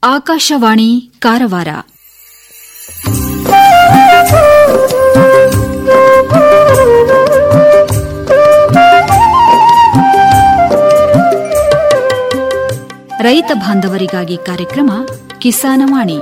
ಆಕಾಶವಾಣಿ ಕಾರವಾರ ರೈತ ಬಾಂಧವರಿಗಾಗಿ ಕಾರ್ಯಕ್ರಮ ಕಿಸಾನವಾಣಿ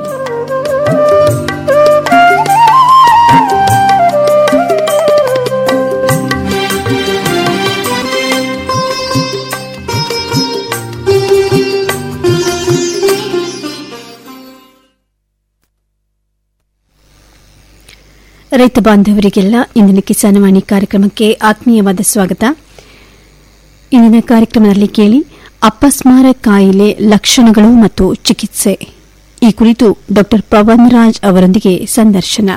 ರೈತ ಬಾಂಧವರಿಗೆಲ್ಲ ಇಂದಿನ ಕಿಸಾನವಾಣಿ ಕಾರ್ಯಕ್ರಮಕ್ಕೆ ಆತ್ಮೀಯವಾದ ಸ್ವಾಗತ ಇಂದಿನ ಕಾರ್ಯಕ್ರಮದಲ್ಲಿ ಕೇಳಿ ಅಪಸ್ಮಾರ ಕಾಯಿಲೆ ಲಕ್ಷಣಗಳು ಮತ್ತು ಚಿಕಿತ್ಸೆ ಈ ಕುರಿತು ಡಾ ಪವನ್ ರಾಜ್ ಅವರೊಂದಿಗೆ ಸಂದರ್ಶನ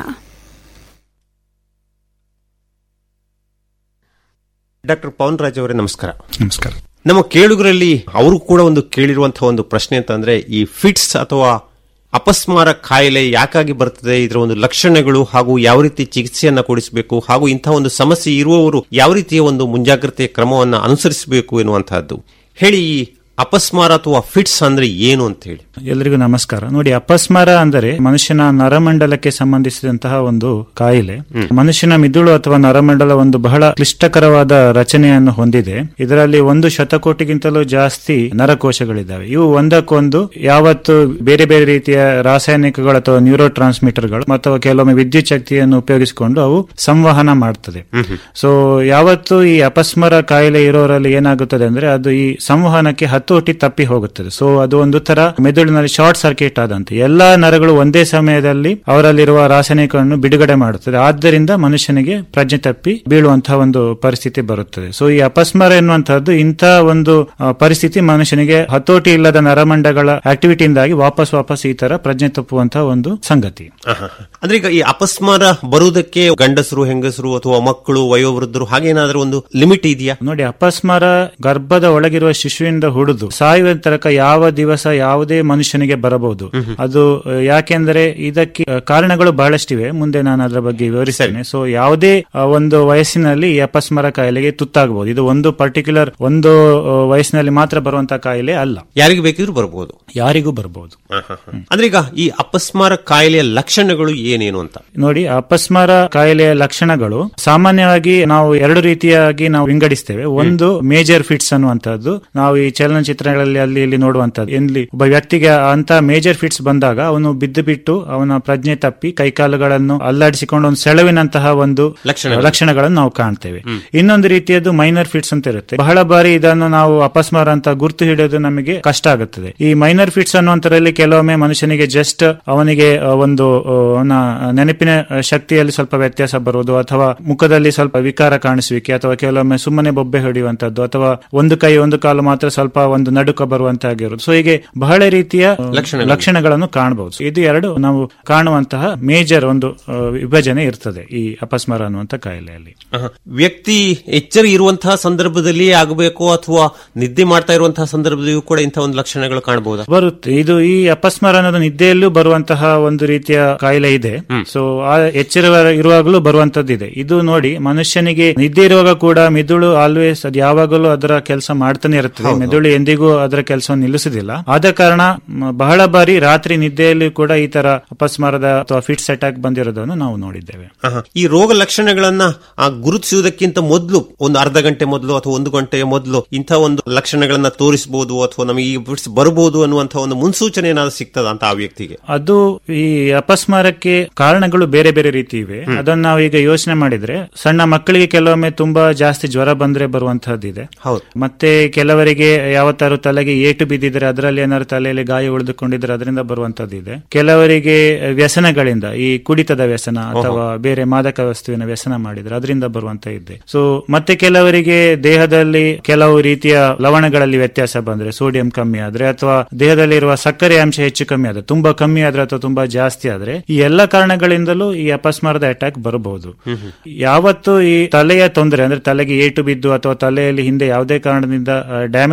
ಡಾಕ್ಟರ್ ಪವನ್ ರಾಜ್ ಅವರೇ ನಮಸ್ಕಾರ ನಮಸ್ಕಾರ ನಮ್ಮ ಕೇಳುಗರಲ್ಲಿ ಅವರು ಕೂಡ ಒಂದು ಕೇಳಿರುವಂತಹ ಒಂದು ಪ್ರಶ್ನೆ ಅಂತಂದ್ರೆ ಈ ಫಿಟ್ಸ್ ಅಥವಾ ಅಪಸ್ಮಾರ ಕಾಯಿಲೆ ಯಾಕಾಗಿ ಬರ್ತದೆ ಇದರ ಒಂದು ಲಕ್ಷಣಗಳು ಹಾಗೂ ಯಾವ ರೀತಿ ಚಿಕಿತ್ಸೆಯನ್ನ ಕೊಡಿಸಬೇಕು ಹಾಗೂ ಇಂತಹ ಒಂದು ಸಮಸ್ಯೆ ಇರುವವರು ಯಾವ ರೀತಿಯ ಒಂದು ಮುಂಜಾಗ್ರತೆ ಕ್ರಮವನ್ನು ಅನುಸರಿಸಬೇಕು ಎನ್ನುವಂತಹದ್ದು ಹೇಳಿ ಈ ಅಪಸ್ಮಾರ ಅಥವಾ ಫಿಟ್ಸ್ ಅಂದ್ರೆ ಏನು ಅಂತ ಹೇಳಿ ಎಲ್ಲರಿಗೂ ನಮಸ್ಕಾರ ನೋಡಿ ಅಪಸ್ಮಾರ ಅಂದರೆ ಮನುಷ್ಯನ ನರಮಂಡಲಕ್ಕೆ ಸಂಬಂಧಿಸಿದಂತಹ ಒಂದು ಕಾಯಿಲೆ ಮನುಷ್ಯನ ಮಿದುಳು ಅಥವಾ ನರಮಂಡಲ ಒಂದು ಬಹಳ ಕ್ಲಿಷ್ಟಕರವಾದ ರಚನೆಯನ್ನು ಹೊಂದಿದೆ ಇದರಲ್ಲಿ ಒಂದು ಶತಕೋಟಿಗಿಂತಲೂ ಜಾಸ್ತಿ ನರಕೋಶಗಳಿದ್ದಾವೆ ಇವು ಒಂದಕ್ಕೊಂದು ಯಾವತ್ತು ಬೇರೆ ಬೇರೆ ರೀತಿಯ ರಾಸಾಯನಿಕಗಳು ಅಥವಾ ನ್ಯೂರೋ ಟ್ರಾನ್ಸ್ಮಿಟರ್ಗಳು ಅಥವಾ ಕೆಲವೊಮ್ಮೆ ವಿದ್ಯುತ್ ಶಕ್ತಿಯನ್ನು ಉಪಯೋಗಿಸಿಕೊಂಡು ಅವು ಸಂವಹನ ಮಾಡ್ತದೆ ಸೊ ಯಾವತ್ತು ಈ ಅಪಸ್ಮರ ಕಾಯಿಲೆ ಇರೋರಲ್ಲಿ ಏನಾಗುತ್ತದೆ ಅಂದ್ರೆ ಅದು ಈ ಸಂವಹನಕ್ಕೆ ಹತೋಟಿ ತಪ್ಪಿ ಹೋಗುತ್ತದೆ ಸೊ ಅದು ಒಂದು ತರ ಮೆದುಳಿನಲ್ಲಿ ಶಾರ್ಟ್ ಸರ್ಕ್ಯೂಟ್ ಆದಂತೆ ಎಲ್ಲಾ ನರಗಳು ಒಂದೇ ಸಮಯದಲ್ಲಿ ಅವರಲ್ಲಿರುವ ರಾಸಾಯನಿಕವನ್ನು ಬಿಡುಗಡೆ ಮಾಡುತ್ತದೆ ಆದ್ದರಿಂದ ಮನುಷ್ಯನಿಗೆ ಪ್ರಜ್ಞೆ ತಪ್ಪಿ ಬೀಳುವಂತಹ ಒಂದು ಪರಿಸ್ಥಿತಿ ಬರುತ್ತದೆ ಸೊ ಈ ಅಪಸ್ಮರ ಎನ್ನುವಂತಹದ್ದು ಇಂತಹ ಒಂದು ಆ, ಪರಿಸ್ಥಿತಿ ಮನುಷ್ಯನಿಗೆ ಹತೋಟಿ ಇಲ್ಲದ ನರಮಂಡಗಳ ಆಕ್ಟಿವಿಟಿಯಿಂದಾಗಿ ವಾಪಸ್ ವಾಪಸ್ ಈ ತರ ಪ್ರಜ್ಞೆ ತಪ್ಪುವಂತಹ ಒಂದು ಸಂಗತಿ ಆಹಾ. ಅಂದ್ರೆ ಈಗ ಈ ಅಪಸ್ಮಾರ ಬರುವುದಕ್ಕೆ ಗಂಡಸರು ಹೆಂಗಸರು ಅಥವಾ ಮಕ್ಕಳು ವಯೋವೃದ್ಧರು ಹಾಗೇನಾದ್ರೂ ಒಂದು ಲಿಮಿಟ್ ಇದೆಯಾ ನೋಡಿ ಅಪಸ್ಮಾರ ಗರ್ಭದ ಒಳಗಿರುವ ಶಿಶುವಿಂದ ಹುಡಿದು ಸಾಯುವ ತನಕ ಯಾವ ದಿವಸ ಯಾವುದೇ ಮನುಷ್ಯನಿಗೆ ಬರಬಹುದು ಅದು ಅ, ಯಾಕೆಂದ್ರೆ ಇದಕ್ಕೆ ಅ, ಕಾರಣಗಳು ಬಹಳಷ್ಟಿವೆ ಮುಂದೆ ನಾನು ಅದರ ಬಗ್ಗೆ ವಿವರಿಸ್ತೇನೆ ಸೊ ಯಾವುದೇ ಅ, ಒಂದು ವಯಸ್ಸಿನಲ್ಲಿ ಈ ಅಪಸ್ಮಾರ ಕಾಯಿಲೆಗೆ ತುತ್ತಾಗಬಹುದು ಇದು ಒಂದು ಪರ್ಟಿಕ್ಯುಲರ್ ಒಂದು ಅ, ವಯಸ್ಸಿನಲ್ಲಿ ಮಾತ್ರ ಬರುವಂತಹ ಕಾಯಿಲೆ ಅಲ್ಲ ಯಾರಿಗೆ ಬೇಕಿದ್ರೂ ಬರಬಹುದು ಯಾರಿಗೂ ಬರಬಹುದು ಅಂದ್ರೆ ಈಗ ಈ ಅಪಸ್ಮಾರ ಕಾಯಿಲೆಯ ಲಕ್ಷಣಗಳು ಏನೇನು ಅಂತ ನೋಡಿ ಅಪಸ್ಮಾರ ಕಾಯಿಲೆಯ ಲಕ್ಷಣಗಳು ಸಾಮಾನ್ಯವಾಗಿ ನಾವು ಎರಡು ರೀತಿಯಾಗಿ ನಾವು ವಿಂಗಡಿಸ್ತೇವೆ ಒಂದು ಮೇಜರ್ ಫಿಟ್ಸ್ ಅನ್ನುವಂಥದ್ದು ನಾವು ಈ ಚಲನಚಿತ್ರಗಳಲ್ಲಿ ಅಲ್ಲಿ ಇಲ್ಲಿ ನೋಡುವಂತದ್ದು ಎಲ್ಲಿ ಒಬ್ಬ ವ್ಯಕ್ತಿಗೆ ಅಂತ ಮೇಜರ್ ಫಿಟ್ಸ್ ಬಂದಾಗ ಅವನು ಬಿದ್ದು ಬಿಟ್ಟು ಅವನ ಪ್ರಜ್ಞೆ ತಪ್ಪಿ ಕೈಕಾಲುಗಳನ್ನು ಅಲ್ಲಾಡಿಸಿಕೊಂಡು ಒಂದು ಸೆಳವಿನಂತಹ ಒಂದು ಲಕ್ಷಣಗಳು. ಲಕ್ಷಣಗಳನ್ನು ನಾವು ಕಾಣ್ತೇವೆ ಇನ್ನೊಂದು ರೀತಿಯದ್ದು ಮೈನರ್ ಫಿಟ್ಸ್ ಅಂತ ಇರುತ್ತೆ ಬಹಳ ಬಾರಿ ಇದನ್ನು ನಾವು ಅಪಸ್ಮಾರ ಅಂತ ಗುರ್ತು ಹಿಡಿಯೋದು ನಮಗೆ ಕಷ್ಟ ಆಗುತ್ತದೆ ಈ ಮೈನರ್ ಫಿಟ್ಸ್ ಅನ್ನುವಂತರಲ್ಲಿ ಕೆಲವೊಮ್ಮೆ ಮನುಷ್ಯನಿಗೆ ಜಸ್ಟ್ ಅವನಿಗೆ ಆ, ಒಂದು ಆ, ಅವನ ನೆನಪಿನ ಶಕ್ತಿಯಲ್ಲಿ ಸ್ವಲ್ಪ ವ್ಯತ್ಯಾಸ ಬರುವುದು ಅಥವಾ ಮುಖದಲ್ಲಿ ಸ್ವಲ್ಪ ವಿಕಾರ ಕಾಣಿಸುವಿಕೆ ಅಥವಾ ಕೆಲವೊಮ್ಮೆ ಸುಮ್ಮನೆ ಬೊಬ್ಬೆ ಹೊಡೆಯುವಂತದ್ದು ಅಥವಾ ಒಂದು ಕೈ ಒಂದು ಕಾಲು ಮಾತ್ರ ಸ್ವಲ್ಪ ಒಂದು ನಡುಕ ಬರುವಂತಾಗಿರುವುದು ಸೊ ಹೀಗೆ ಬಹಳ ರೀತಿಯ ಆ, ಲಕ್ಷಣಗಳು. ಲಕ್ಷಣಗಳನ್ನು ಕಾಣಬಹುದು So ಇದು ಎರಡು ನಾವು ಕಾಣುವಂತಹ ಮೇಜರ್ ಒಂದು ಆ, ವಿಭಜನೆ ಇರ್ತದೆ ಈ ಅಪಸ್ಮಾರ ಅನ್ನುವಂತ ಕಾಯಿಲೆಯಲ್ಲಿ ಆಹಾ. ವ್ಯಕ್ತಿ ಎಚ್ಚರ ಇರುವಂತಹ ಸಂದರ್ಭದಲ್ಲಿ ಆಗಬೇಕು ಅಥವಾ ನಿದ್ದೆ ಮಾಡ್ತಾ ಇರುವಂತಹ ಸಂದರ್ಭದಲ್ಲಿಯೂ ಕೂಡ ಇಂತಹ ಒಂದು ಲಕ್ಷಣಗಳು ಕಾಣಬಹುದಾ ಬರುತ್ತೆ ಇದು ಈ ಅಪಸ್ಮಾರ ಅನ್ನೋದು ನಿದ್ದೆಯಲ್ಲೂ ಬರುವಂತಹ ಒಂದು ರೀತಿಯ ಕಾಯಿಲೆ ಇದೆ ಸೊ ಆ ಎಚ್ಚರ ಇರುವಾಗಲೂ ಬರುವಂತದ್ದು ಇದೆ ಇದು ನೋಡಿ ಮನುಷ್ಯನಿಗೆ ನಿದ್ದೆ ಇರುವಾಗ ಕೂಡ ಮಿದುಳು ಆಲ್ವೇಸ್ ಅದು ಯಾವಾಗಲೂ ಅದರ ಕೆಲಸ ಮಾಡ್ತಾನೆ ಇರುತ್ತದೆ ಮೆದುಳು ಎಂದಿಗೂ ಅದರ ಕೆಲಸವನ್ನು ನಿಲ್ಲಿಸುದಿಲ್ಲ ಆದ ಕಾರಣ ಮ, ಬಹಳ ಬಾರಿ ರಾತ್ರಿ ನಿದ್ದೆಯಲ್ಲಿ ಕೂಡ ಈ ತರ ಅಪಸ್ಮಾರದ ಅಥವಾ ಫಿಟ್ಸ್ ಅಟ್ಯಾಕ್ ಬಂದಿರೋದನ್ನು ನಾವು ನೋಡಿದ್ದೇವೆ ಆಹಾ. ಈ ರೋಗ ಲಕ್ಷಣಗಳನ್ನ ಆ, ಗುರುತಿಸುವುದಕ್ಕಿಂತ ಮೊದಲು ಒಂದು ಅರ್ಧ ಗಂಟೆ ಮೊದಲು ಅಥವಾ ಒಂದು ಗಂಟೆಯ ಮೊದಲು ಇಂತಹ ಒಂದು ಲಕ್ಷಣಗಳನ್ನ ತೋರಿಸಬಹುದು ಅಥವಾ ನಮಗೆ ಈ ಫಿಟ್ಸ್ ಬರಬಹುದು ಅನ್ನುವಂತಹ ಒಂದು ಮುನ್ಸೂಚನೆ ಏನಾದ್ರು ಸಿಗ್ತದ ಅಂತ ಆ ವ್ಯಕ್ತಿಗೆ ಅದು ಈ ಅಪಸ್ಮಾರಕ್ಕೆ ಕಾರಣಗಳು ಬೇರೆ ಬೇರೆ ರೀತಿ ಇವೆ ಅದನ್ನ ನಾವು ಈಗ ಯೋಚನೆ ಮಾಡಿದ್ರೆ ಸಣ್ಣ ಮಕ್ಕಳಿಗೆ ಕೆಲವೊಮ್ಮೆ ತುಂಬಾ ಜಾಸ್ತಿ ಜ್ವರ ಬಂದ್ರೆ ಬರುವಂತಹದ್ದಿದೆ ಹೌದು ಮತ್ತೆ ಕೆಲವರಿಗೆ ಯಾವತ್ತಾರು ತಲೆಗೆ ಏಟು ಬಿದ್ದಿದ್ರೆ ಅದರಲ್ಲಿ ಏನಾದ್ರು ತಲೆಯಲ್ಲಿ ಗಾಯ ಉಳಿದುಕೊಂಡಿದ್ರೆ ಅದರಿಂದ ಬರುವಂತದ್ದಿದೆ ಕೆಲವರಿಗೆ ವ್ಯಸನಗಳಿಂದ ಈ ಕುಡಿತದ ವ್ಯಸನ ಅಥವಾ ಬೇರೆ ಮಾದಕ ವಸ್ತುವಿನ ವ್ಯಸನ ಮಾಡಿದ್ರೆ ಅದರಿಂದ ಬರುವಂತ ಇದೆ ಸೊ ಮತ್ತೆ ಕೆಲವರಿಗೆ ದೇಹದಲ್ಲಿ ಕೆಲವು ರೀತಿಯ ಲವಣಗಳಲ್ಲಿ ವ್ಯತ್ಯಾಸ ಬಂದ್ರೆ ಸೋಡಿಯಂ ಕಮ್ಮಿ ಆದ್ರೆ ಅಥವಾ ದೇಹದಲ್ಲಿರುವ ಸಕ್ಕರೆ ಅಂಶ ಹೆಚ್ಚು ಕಮ್ಮಿ ಆದ್ರೆ ತುಂಬಾ ಕಮ್ಮಿ ಆದ್ರೆ ಅಥವಾ ತುಂಬಾ ಜಾಸ್ತಿ ಆದ್ರೆ ಈ ಎಲ್ಲ ಕಾರಣಗಳಿಂದಲೂ ಈ ಅಪಸ್ಮಾರದ ಅಟ್ಯಾಕ್ ಬರಬಹುದು ಯಾವತ್ತು ಈ ತಲೆಯ ತೊಂದರೆ ಅಂದ್ರೆ ತಲೆಗೆ ಏಟು ಬಿದ್ದು ಅಥವಾ ತಲೆಯಲ್ಲಿ ಹಿಂದೆ ಯಾವುದೇ ಕಾರಣದಿಂದ ಡ್ಯಾಮೇಜ್ ಆಗಿದ್ದು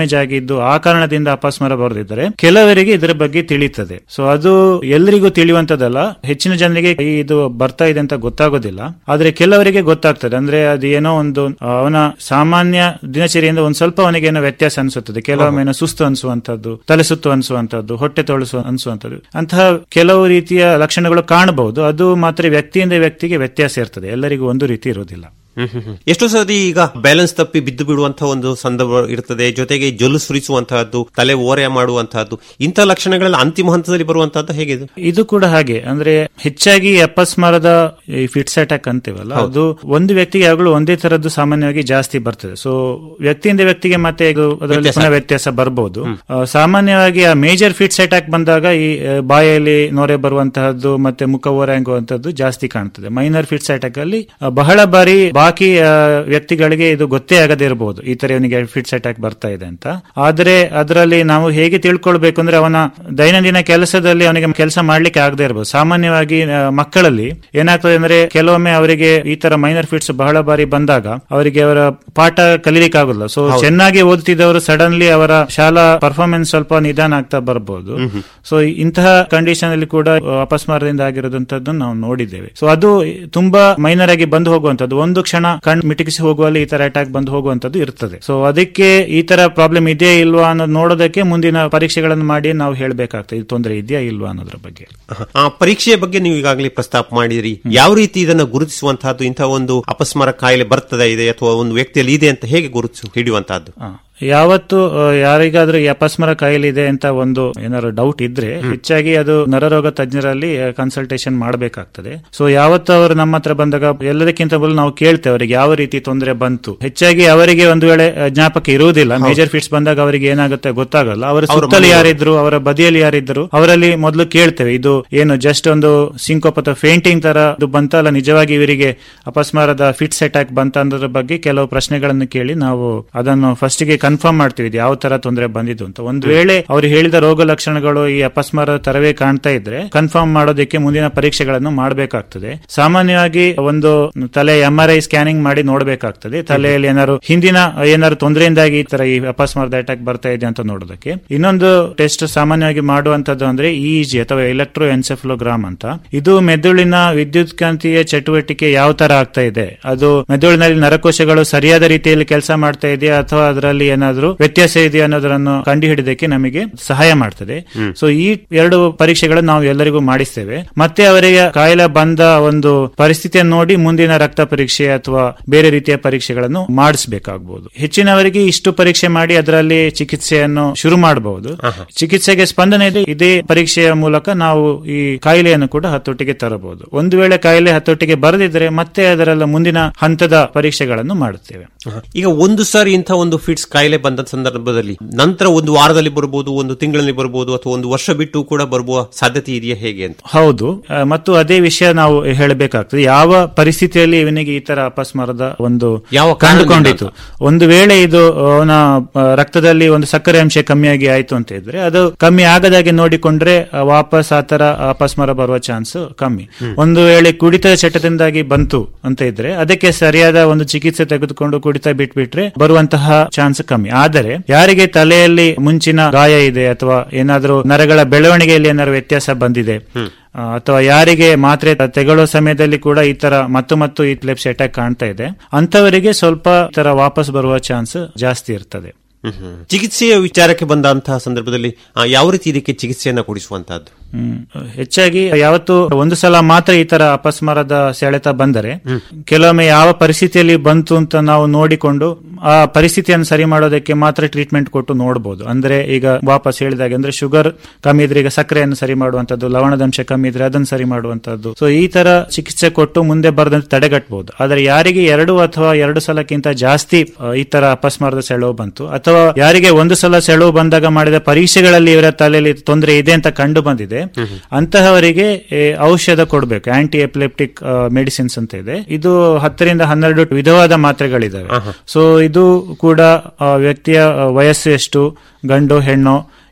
ಇದ್ದು ಆ ಕಾರಣದಿಂದ ಅಪಸ್ಮಾರ ಬರೆದಿದ್ದರೆ ಕೆಲವರಿಗೆ ಇದರ ಬಗ್ಗೆ ತಿಳಿಯುತ್ತದೆ ಸೊ ಅದು ಎಲ್ಲರಿಗೂ ತಿಳಿಯುವಂತದಲ್ಲ ಹೆಚ್ಚಿನ ಜನರಿಗೆ ಈ ಇದು ಬರ್ತಾ ಇದೆ ಅಂತ ಗೊತ್ತಾಗೋದಿಲ್ಲ ಆದ್ರೆ ಕೆಲವರಿಗೆ ಗೊತ್ತಾಗ್ತದೆ ಅಂದ್ರೆ ಅದು ಏನೋ ಒಂದು ಅವನ ಸಾಮಾನ್ಯ ದಿನಚರಿಯಿಂದ ಒಂದ್ ಸ್ವಲ್ಪ ಅವನಿಗೆ ಏನೋ ವ್ಯತ್ಯಾಸ ಅನಿಸುತ್ತದೆ ಕೆಲವೊಮ್ಮೆ ಏನೋ ಸುಸ್ತು ಅನಿಸುವಂತದ್ದು ತಲೆ ಸುತ್ತು ಅನಿಸುವಂತದ್ದು ಹೊಟ್ಟೆ ತೊಳಸು ಅನಿಸುವಂತದ್ದು ಅಂತಹ ಕೆಲವು ರೀತಿಯ ಲಕ್ಷಣಗಳು ಕಾಣಬಹುದು ಅದು ಮಾತ್ರ ವ್ಯಕ್ತಿಯಿಂದ ವ್ಯಕ್ತಿಗೆ ವ್ಯತ್ಯಾಸ ಇರ್ತದೆ ಎಲ್ಲರಿಗೂ ಒಂದು ರೀತಿ ಇರುವುದಿಲ್ಲ ಹ್ಮ್ ಹ್ಮ್ ಹ್ಮ್. ಎಷ್ಟೋ ಸತಿ ಈಗ ಬ್ಯಾಲೆನ್ಸ್ ತಪ್ಪಿ ಬಿದ್ದು ಬಿಡುವಂತಹ ಒಂದು ಸಂದರ್ಭ ಇರ್ತದೆ ಜೊತೆಗೆ ಜೊಲ್ಲು ಸುರಿಸುವಂತಹದ್ದು ತಲೆ ಓರೆ ಮಾಡುವಂತಹದ್ದು ಇಂಥ ಲಕ್ಷಣಗಳೆಲ್ಲ ಅಂತಿಮ ಹಂತದಲ್ಲಿ ಬರುವಂತಹದ್ದು ಹೇಗೆ ಇದು? ಇದು ಕೂಡ ಹಾಗೆ ಅಂದ್ರೆ ಹೆಚ್ಚಾಗಿ ಅಪಸ್ಮಾರದ ಈ ಫಿಟ್ಸ್ ಅಟ್ಯಾಕ್ ಅಂತೀವಲ್ಲ ಅದು ಒಂದು ವ್ಯಕ್ತಿಗೆ ಯಾವಾಗಲೂ ಒಂದೇ ತರದ್ದು ಸಾಮಾನ್ಯವಾಗಿ ಜಾಸ್ತಿ ಬರ್ತದೆ ಸೊ ವ್ಯಕ್ತಿಯಿಂದ ವ್ಯಕ್ತಿಗೆ ಮತ್ತೆ ಇದು ಅದರಲ್ಲಿ ಪುನಃ ವ್ಯತ್ಯಾಸ ಬರಬಹುದು ಆ, ಸಾಮಾನ್ಯವಾಗಿ ಆ ಮೇಜರ್ ಫಿಟ್ಸ್ ಅಟ್ಯಾಕ್ ಬಂದಾಗ ಈ ಆ, ಬಾಯಲ್ಲಿ ನೊರೆ ಬರುವಂತಹದ್ದು ಮತ್ತೆ ಮುಖ ಓರಂಗುವಂತದ್ದು ಜಾಸ್ತಿ ಕಾಣ್ತದೆ ಮೈನರ್ ಫಿಟ್ಸ್ ಅಟ್ಯಾಕ್ ಅಲ್ಲಿ ಆ, ಬಹಳ ಬಾರಿ ಬಾಕಿ ಆ, ವ್ಯಕ್ತಿಗಳಿಗೆ ಇದು ಗೊತ್ತೇ ಆಗದೇ ಇರಬಹುದು ಈ ತರ ಇವನಿಗೆ ಫಿಟ್ಸ್ ಅಟ್ಯಾಕ್ ಬರ್ತಾ ಇದೆ ಅಂತ ಆದ್ರೆ ಅದರಲ್ಲಿ ನಾವು ಹೇಗೆ ತಿಳ್ಕೊಳ್ಬೇಕು ಅಂದ್ರೆ ಅವನ ದೈನಂದಿನ ಕೆಲಸದಲ್ಲಿ ಅವನಿಗೆ ಕೆಲಸ ಮಾಡ್ಲಿಕ್ಕೆ ಆಗದೆ ಇರಬಹುದು ಸಾಮಾನ್ಯವಾಗಿ ಆ, ಮಕ್ಕಳಲ್ಲಿ ಏನಾಗ್ತದೆ ಅಂದ್ರೆ ಕೆಲವೊಮ್ಮೆ ಅವರಿಗೆ ಈ ತರ ಮೈನರ್ ಫಿಟ್ಸ್ ಬಹಳ ಬಾರಿ ಬಂದಾಗ ಅವರಿಗೆ ಅವರ ಪಾಠ ಕಲೀಲಿಕ್ಕೆ ಆಗುದಿಲ್ಲ ಸೊ ಚೆನ್ನಾಗಿ ಓದುತ್ತಿದ್ದವರು ಸಡನ್ಲಿ ಅವರ ಶಾಲಾ ಪರ್ಫಾರ್ಮೆನ್ಸ್ ಸ್ವಲ್ಪ ನಿಧಾನ ಆಗ್ತಾ ಬರಬಹುದು ಸೊ ಇಂತಹ ಕಂಡೀಷನ್ ಅಲ್ಲಿ ಕೂಡ ಆ, ಅಪಸ್ಮಾರದಿಂದ ಆಗಿರೋದಂತದ್ದು ನಾವು ನೋಡಿದ್ದೇವೆ ಸೊ ಅದು ತುಂಬಾ ಮೈನರ್ ಆಗಿ ಬಂದು ಹೋಗುವಂತದ್ದು ಒಂದು ಕ್ಷಣ ಕಣ್ ಮಿಟಕಿಸಿ ಹೋಗುವಲ್ಲಿ ಈ ತರ ಅಟ್ಯಾಕ್ ಬಂದು ಹೋಗುವಂತದ್ದು ಇರ್ತದೆ ಸೊ ಅದಕ್ಕೆ ಈ ತರ ಪ್ರಾಬ್ಲಮ್ ಇದೆಯಾ ಇಲ್ವಾ ಅನ್ನೋದು ನೋಡೋದಕ್ಕೆ ಮುಂದಿನ ಪರೀಕ್ಷೆಗಳನ್ನು ಮಾಡಿ ನಾವು ಹೇಳಬೇಕಾಗ್ತದೆ ಇದು ತೊಂದರೆ ಇದೆಯಾ ಇಲ್ವಾ ಅನ್ನೋದ್ರ ಬಗ್ಗೆ ಆ ಪರೀಕ್ಷೆಯ ಬಗ್ಗೆ ನೀವು ಈಗಾಗಲೇ ಪ್ರಸ್ತಾಪ ಮಾಡಿದಿರಿ ಯಾವ ರೀತಿ ಇದನ್ನ ಗುರುತಿಸುವಂತಹದ್ದು ಇಂತಹ ಒಂದು ಅಪಸ್ಮಾರ ಕಾಯಿಲೆ ಬರ್ತದ ಇದೆ ಅಥವಾ ಒಂದು ವ್ಯಕ್ತಿಯಲ್ಲಿ ಇದೆ ಅಂತ ಹೇಗೆ ಗುರುತಿಸು ಹಿಡಿಯುವಂತಹದ್ದು ಆ, ಯಾವತ್ತು ಆ, ಯಾರಿಗಾದ್ರೂ ಈ ಅಪಸ್ಮರ ಕಾಯಿಲೆ ಇದೆ ಅಂತ ಒಂದು ಏನಾದ್ರು ಡೌಟ್ ಇದ್ರೆ ಹೆಚ್ಚಾಗಿ ಅದು ನರರೋಗ ತಜ್ಞರಲ್ಲಿ ಕನ್ಸಲ್ಟೇಷನ್ ಮಾಡಬೇಕಾಗ್ತದೆ ಸೊ ಯಾವತ್ತು ಅವರು ನಮ್ಮ ಹತ್ರ ಬಂದಾಗ ಎಲ್ಲದಕ್ಕಿಂತ ಮೊದಲು ನಾವು ಕೇಳ್ತೇವೆ ಅವರಿಗೆ ಯಾವ ರೀತಿ ತೊಂದರೆ ಬಂತು ಹೆಚ್ಚಾಗಿ ಅವರಿಗೆ ಒಂದು ವೇಳೆ ಆ, ಜ್ಞಾಪಕ ಇರುವುದಿಲ್ಲ ಮೇಜರ್ ಫಿಟ್ಸ್ ಬಂದಾಗ ಅವರಿಗೆ ಏನಾಗುತ್ತೆ ಗೊತ್ತಾಗಲ್ಲ ಅವರ ಸುತ್ತಲೂ ಯಾರಿದ್ರು ಅವರ ಬದಿಯಲ್ಲಿ ಯಾರಿದ್ರು ಅವರಲ್ಲಿ ಮೊದಲು ಕೇಳ್ತೇವೆ ಇದು ಏನು ಜಸ್ಟ್ ಒಂದು ಸಿಂಕೋಪ್ ಅಥವಾ ಫೇಂಟಿಂಗ್ ತರ ಇದು ಬಂತಲ್ಲ ನಿಜವಾಗಿ ಇವರಿಗೆ ಅಪಸ್ಮಾರದ ಫಿಟ್ಸ್ ಅಟ್ಯಾಕ್ ಬಂತ ಅನ್ನೋದ್ರ ಬಗ್ಗೆ ಕೆಲವು ಪ್ರಶ್ನೆಗಳನ್ನು ಕೇಳಿ ನಾವು ಅದನ್ನು ಫಸ್ಟ್ ಗೆ ಕನ್ಫರ್ಮ್ ಮಾಡ್ತೀವಿ ಇದು ಯಾವ ತರ ತೊಂದರೆ ಬಂದಿದ್ದು ಅಂತ ಒಂದು ವೇಳೆ ಅವರು ಹೇಳಿದ ರೋಗ ಲಕ್ಷಣಗಳು ಈ ಅಪಸ್ಮಾರ ತರವೇ ಕಾಣ್ತಾ ಇದ್ರೆ ಕನ್ಫರ್ಮ್ ಮಾಡೋದಕ್ಕೆ ಮುಂದಿನ ಪರೀಕ್ಷೆಗಳನ್ನು ಮಾಡಬೇಕಾಗ್ತದೆ ಸಾಮಾನ್ಯವಾಗಿ ಒಂದು ತಲೆ ಎಂ ಆರ್ ಐ ಸ್ಕ್ಯಾನಿಂಗ್ ಮಾಡಿ ನೋಡಬೇಕಾಗ್ತದೆ ತಲೆಯಲ್ಲಿ ಏನಾದ್ರು ಹಿಂದಿನ ಏನಾದ್ರು ತೊಂದರೆಯಿಂದಾಗಿ ಈ ತರ ಈ ಅಪಸ್ಮಾರದ ಅಟ್ಯಾಕ್ ಬರ್ತಾ ಇದೆ ಅಂತ ನೋಡೋದಕ್ಕೆ ಇನ್ನೊಂದು ಟೆಸ್ಟ್ ಸಾಮಾನ್ಯವಾಗಿ ಮಾಡುವಂತದ್ದು ಅಂದ್ರೆ ಇಜಿ ಅಥವಾ ಎಲೆಕ್ಟ್ರೋ ಎನ್ಸೆಫ್ಲೋಗ್ರಾಮ್ ಅಂತ ಇದು ಮೆದುಳಿನ ವಿದ್ಯುತ್ಕಾಂತೀಯ ಚಟುವಟಿಕೆ ಯಾವ ತರ ಆಗ್ತಾ ಇದೆ ಅದು ಮೆದುಳಿನಲ್ಲಿ ನರಕೋಶಗಳು ಸರಿಯಾದ ರೀತಿಯಲ್ಲಿ ಕೆಲಸ ಮಾಡ್ತಾ ಇದೆಯಾ ಅಥವಾ ಅದರಲ್ಲಿ ಏನಾದ್ರೂ ವ್ಯತ್ಯಾಸ ಇದೆಯಾ ಅನ್ನೋದನ್ನು ಕಂಡುಹಿಡಿದಕ್ಕೆ ನಮಗೆ ಸಹಾಯ ಮಾಡ್ತದೆ ಸೊ ಈ ಎರಡು ಪರೀಕ್ಷೆಗಳನ್ನು ನಾವು ಎಲ್ಲರಿಗೂ ಮಾಡಿಸ್ತೇವೆ ಮತ್ತೆ ಅವರಿಗೆ ಕಾಯಿಲೆ ಬಂದ ಒಂದು ಪರಿಸ್ಥಿತಿಯನ್ನು ನೋಡಿ ಮುಂದಿನ ರಕ್ತ ಪರೀಕ್ಷೆ ಅಥವಾ ಬೇರೆ ರೀತಿಯ ಪರೀಕ್ಷೆಗಳನ್ನು ಮಾಡಿಸಬೇಕಾಗಬಹುದು ಹೆಚ್ಚಿನವರಿಗೆ ಇಷ್ಟು ಪರೀಕ್ಷೆ ಮಾಡಿ ಅದರಲ್ಲಿ ಚಿಕಿತ್ಸೆಯನ್ನು ಶುರು ಮಾಡಬಹುದು ಚಿಕಿತ್ಸೆಗೆ ಸ್ಪಂದನೆ ಇದೆ ಇದೇ ಪರೀಕ್ಷೆಯ ಮೂಲಕ ನಾವು ಈ ಕಾಯಿಲೆಯನ್ನು ಕೂಡ ಹತೋಟಿಗೆ ತರಬಹುದು ಒಂದು ವೇಳೆ ಕಾಯಿಲೆ ಹತೋಟಿಗೆ ಬರದಿದ್ರೆ ಮತ್ತೆ ಅದರಲ್ಲ ಮುಂದಿನ ಹಂತದ ಪರೀಕ್ಷೆಗಳನ್ನು ಮಾಡುತ್ತೇವೆ ಈಗ ಒಂದು ಸಾರಿ ಇಂಥ ಒಂದು ಫಿಟ್ಸ್ ಕಾಯಿಲೆ ಬಂದ ಸಂದರ್ಭದಲ್ಲಿ ನಂತರ ಒಂದು ವಾರದಲ್ಲಿ ಬರಬಹುದು ಒಂದು ತಿಂಗಳಲ್ಲಿ ಬರಬಹುದು ಅಥವಾ ಒಂದು ವರ್ಷ ಬಿಟ್ಟು ಕೂಡ ಬರುವ ಸಾಧ್ಯತೆ ಇದೆಯಾ ಹೇಗೆ ಅಂತ ಹೌದು ಆ, ಮತ್ತು ಅದೇ ವಿಷಯ ನಾವು ಹೇಳಬೇಕಾಗ್ತದೆ ಯಾವ ಪರಿಸ್ಥಿತಿಯಲ್ಲಿ ಇವನಿಗೆ ಈ ತರ ಅಪಸ್ಮಾರದ ಒಂದು ಯಾವ ಕಂಡುಕೊಂಡಿತು ಒಂದು ವೇಳೆ ಇದು ಅವನ ಆ, ರಕ್ತದಲ್ಲಿ ಒಂದು ಸಕ್ಕರೆ ಅಂಶ ಕಮ್ಮಿಯಾಗಿ ಆಯ್ತು ಅಂತ ಇದ್ರೆ ಅದು ಕಮ್ಮಿ ಆಗದಾಗೆ ನೋಡಿಕೊಂಡ್ರೆ ಆ, ವಾಪಸ್ ಆ ತರ ಅಪಸ್ಮಾರ ಬರುವ ಚಾನ್ಸ್ ಕಮ್ಮಿ ಒಂದು ವೇಳೆ ಕುಡಿತದ ಚಟದಿಂದಾಗಿ ಬಂತು ಅಂತ ಇದ್ರೆ ಅದಕ್ಕೆ ಸರಿಯಾದ ಒಂದು ಚಿಕಿತ್ಸೆ ತೆಗೆದುಕೊಂಡು ಕುಡಿತ ಬಿಟ್ಬಿಟ್ರೆ ಬರುವಂತಹ ಚಾನ್ಸ್ ಕಮ್ಮಿ ಆದರೆ ಯಾರಿಗೆ ತಲೆಯಲ್ಲಿ ಮುಂಚಿನ ಗಾಯ ಇದೆ ಅಥವಾ ಏನಾದ್ರೂ ನರಗಳ ಬೆಳವಣಿಗೆಯಲ್ಲಿ ಏನಾದ್ರು ವ್ಯತ್ಯಾಸ ಬಂದಿದೆ ಆ, ಅಥವಾ ಯಾರಿಗೆ ಮಾತ್ರೆ ತೆಗೊಳ್ಳೋ ಸಮಯದಲ್ಲಿ ಕೂಡ ಈ ತರ ಮತ್ತು ಮತ್ತು ಈ ಲೆಪ್ಸ್ ಅಟ್ಯಾಕ್ ಕಾಣ್ತಾ ಇದೆ ಅಂತವರಿಗೆ ಸ್ವಲ್ಪ ಈ ತರ ವಾಪಸ್ ಬರುವ ಚಾನ್ಸ್ ಜಾಸ್ತಿ ಇರ್ತದೆ ಚಿಕಿತ್ಸೆಯ ವಿಚಾರಕ್ಕೆ ಬಂದಂತಹ ಸಂದರ್ಭದಲ್ಲಿ ಆ, ಯಾವ ರೀತಿ ಇದಕ್ಕೆ ಚಿಕಿತ್ಸೆಯನ್ನ ಕೊಡಿಸುವಂತಹದ್ದು ಹ್ಮ್. ಹೆಚ್ಚಾಗಿ ಯಾವತ್ತು ಒಂದು ಸಲ ಮಾತ್ರ ಈ ತರ ಅಪಸ್ಮಾರದ ಸೆಳೆತ ಬಂದರೆ ಕೆಲವೊಮ್ಮೆ ಯಾವ ಪರಿಸ್ಥಿತಿಯಲ್ಲಿ ಬಂತು ಅಂತ ನಾವು ನೋಡಿಕೊಂಡು ಆ ಪರಿಸ್ಥಿತಿಯನ್ನು ಸರಿ ಮಾಡೋದಕ್ಕೆ ಮಾತ್ರ ಟ್ರೀಟ್ಮೆಂಟ್ ಕೊಟ್ಟು ನೋಡಬಹುದು ಅಂದ್ರೆ ಈಗ ವಾಪಸ್ ಹೇಳಿದಾಗೆ ಅಂದ್ರೆ ಶುಗರ್ ಕಮ್ಮಿ ಇದ್ರೆ ಈಗ ಸಕ್ಕರೆಯನ್ನು ಸರಿ ಮಾಡುವಂತದ್ದು ಲವಣದಂಶ ಕಮ್ಮಿ ಇದ್ರೆ ಅದನ್ನು ಸರಿ ಮಾಡುವಂತದ್ದು ಸೊ ಈ ತರ ಚಿಕಿತ್ಸೆ ಕೊಟ್ಟು ಮುಂದೆ ಬರದಂತೆ ತಡೆಗಟ್ಟಬಹುದು ಆದರೆ ಯಾರಿಗೆ ಎರಡು ಅಥವಾ ಎರಡು ಸಲಕ್ಕಿಂತ ಜಾಸ್ತಿ ಆ, ಈ ತರ ಅಪಸ್ಮಾರದ ಸೆಳವು ಬಂತು ಅಥವಾ ಯಾರಿಗೆ ಒಂದು ಸಲ ಸೆಳವು ಬಂದಾಗ ಮಾಡಿದ ಪರೀಕ್ಷೆಗಳಲ್ಲಿ ಇವರ ತಲೆಯಲ್ಲಿ ತೊಂದರೆ ಇದೆ ಅಂತ ಕಂಡು ಬಂದಿದೆ ಅಂತಹವರಿಗೆ ಏ, ಔಷಧ ಕೊಡಬೇಕು ಆಂಟಿ ಎಪಿಲೆಪ್ಟಿಕ್ ಮೆಡಿಸಿನ್ಸ್ ಅಂತ ಇದೆ ಇದು ಹತ್ತರಿಂದ ಹನ್ನೆರಡು ವಿಧವಾದ ಮಾತ್ರೆಗಳಿದಾವೆ ಸೊ ಇದು ಕೂಡ ಆ, ವ್ಯಕ್ತಿಯ ಆ, ವಯಸ್ಸು ಎಷ್ಟು ಗಂಡು ಹೆಣ್ಣು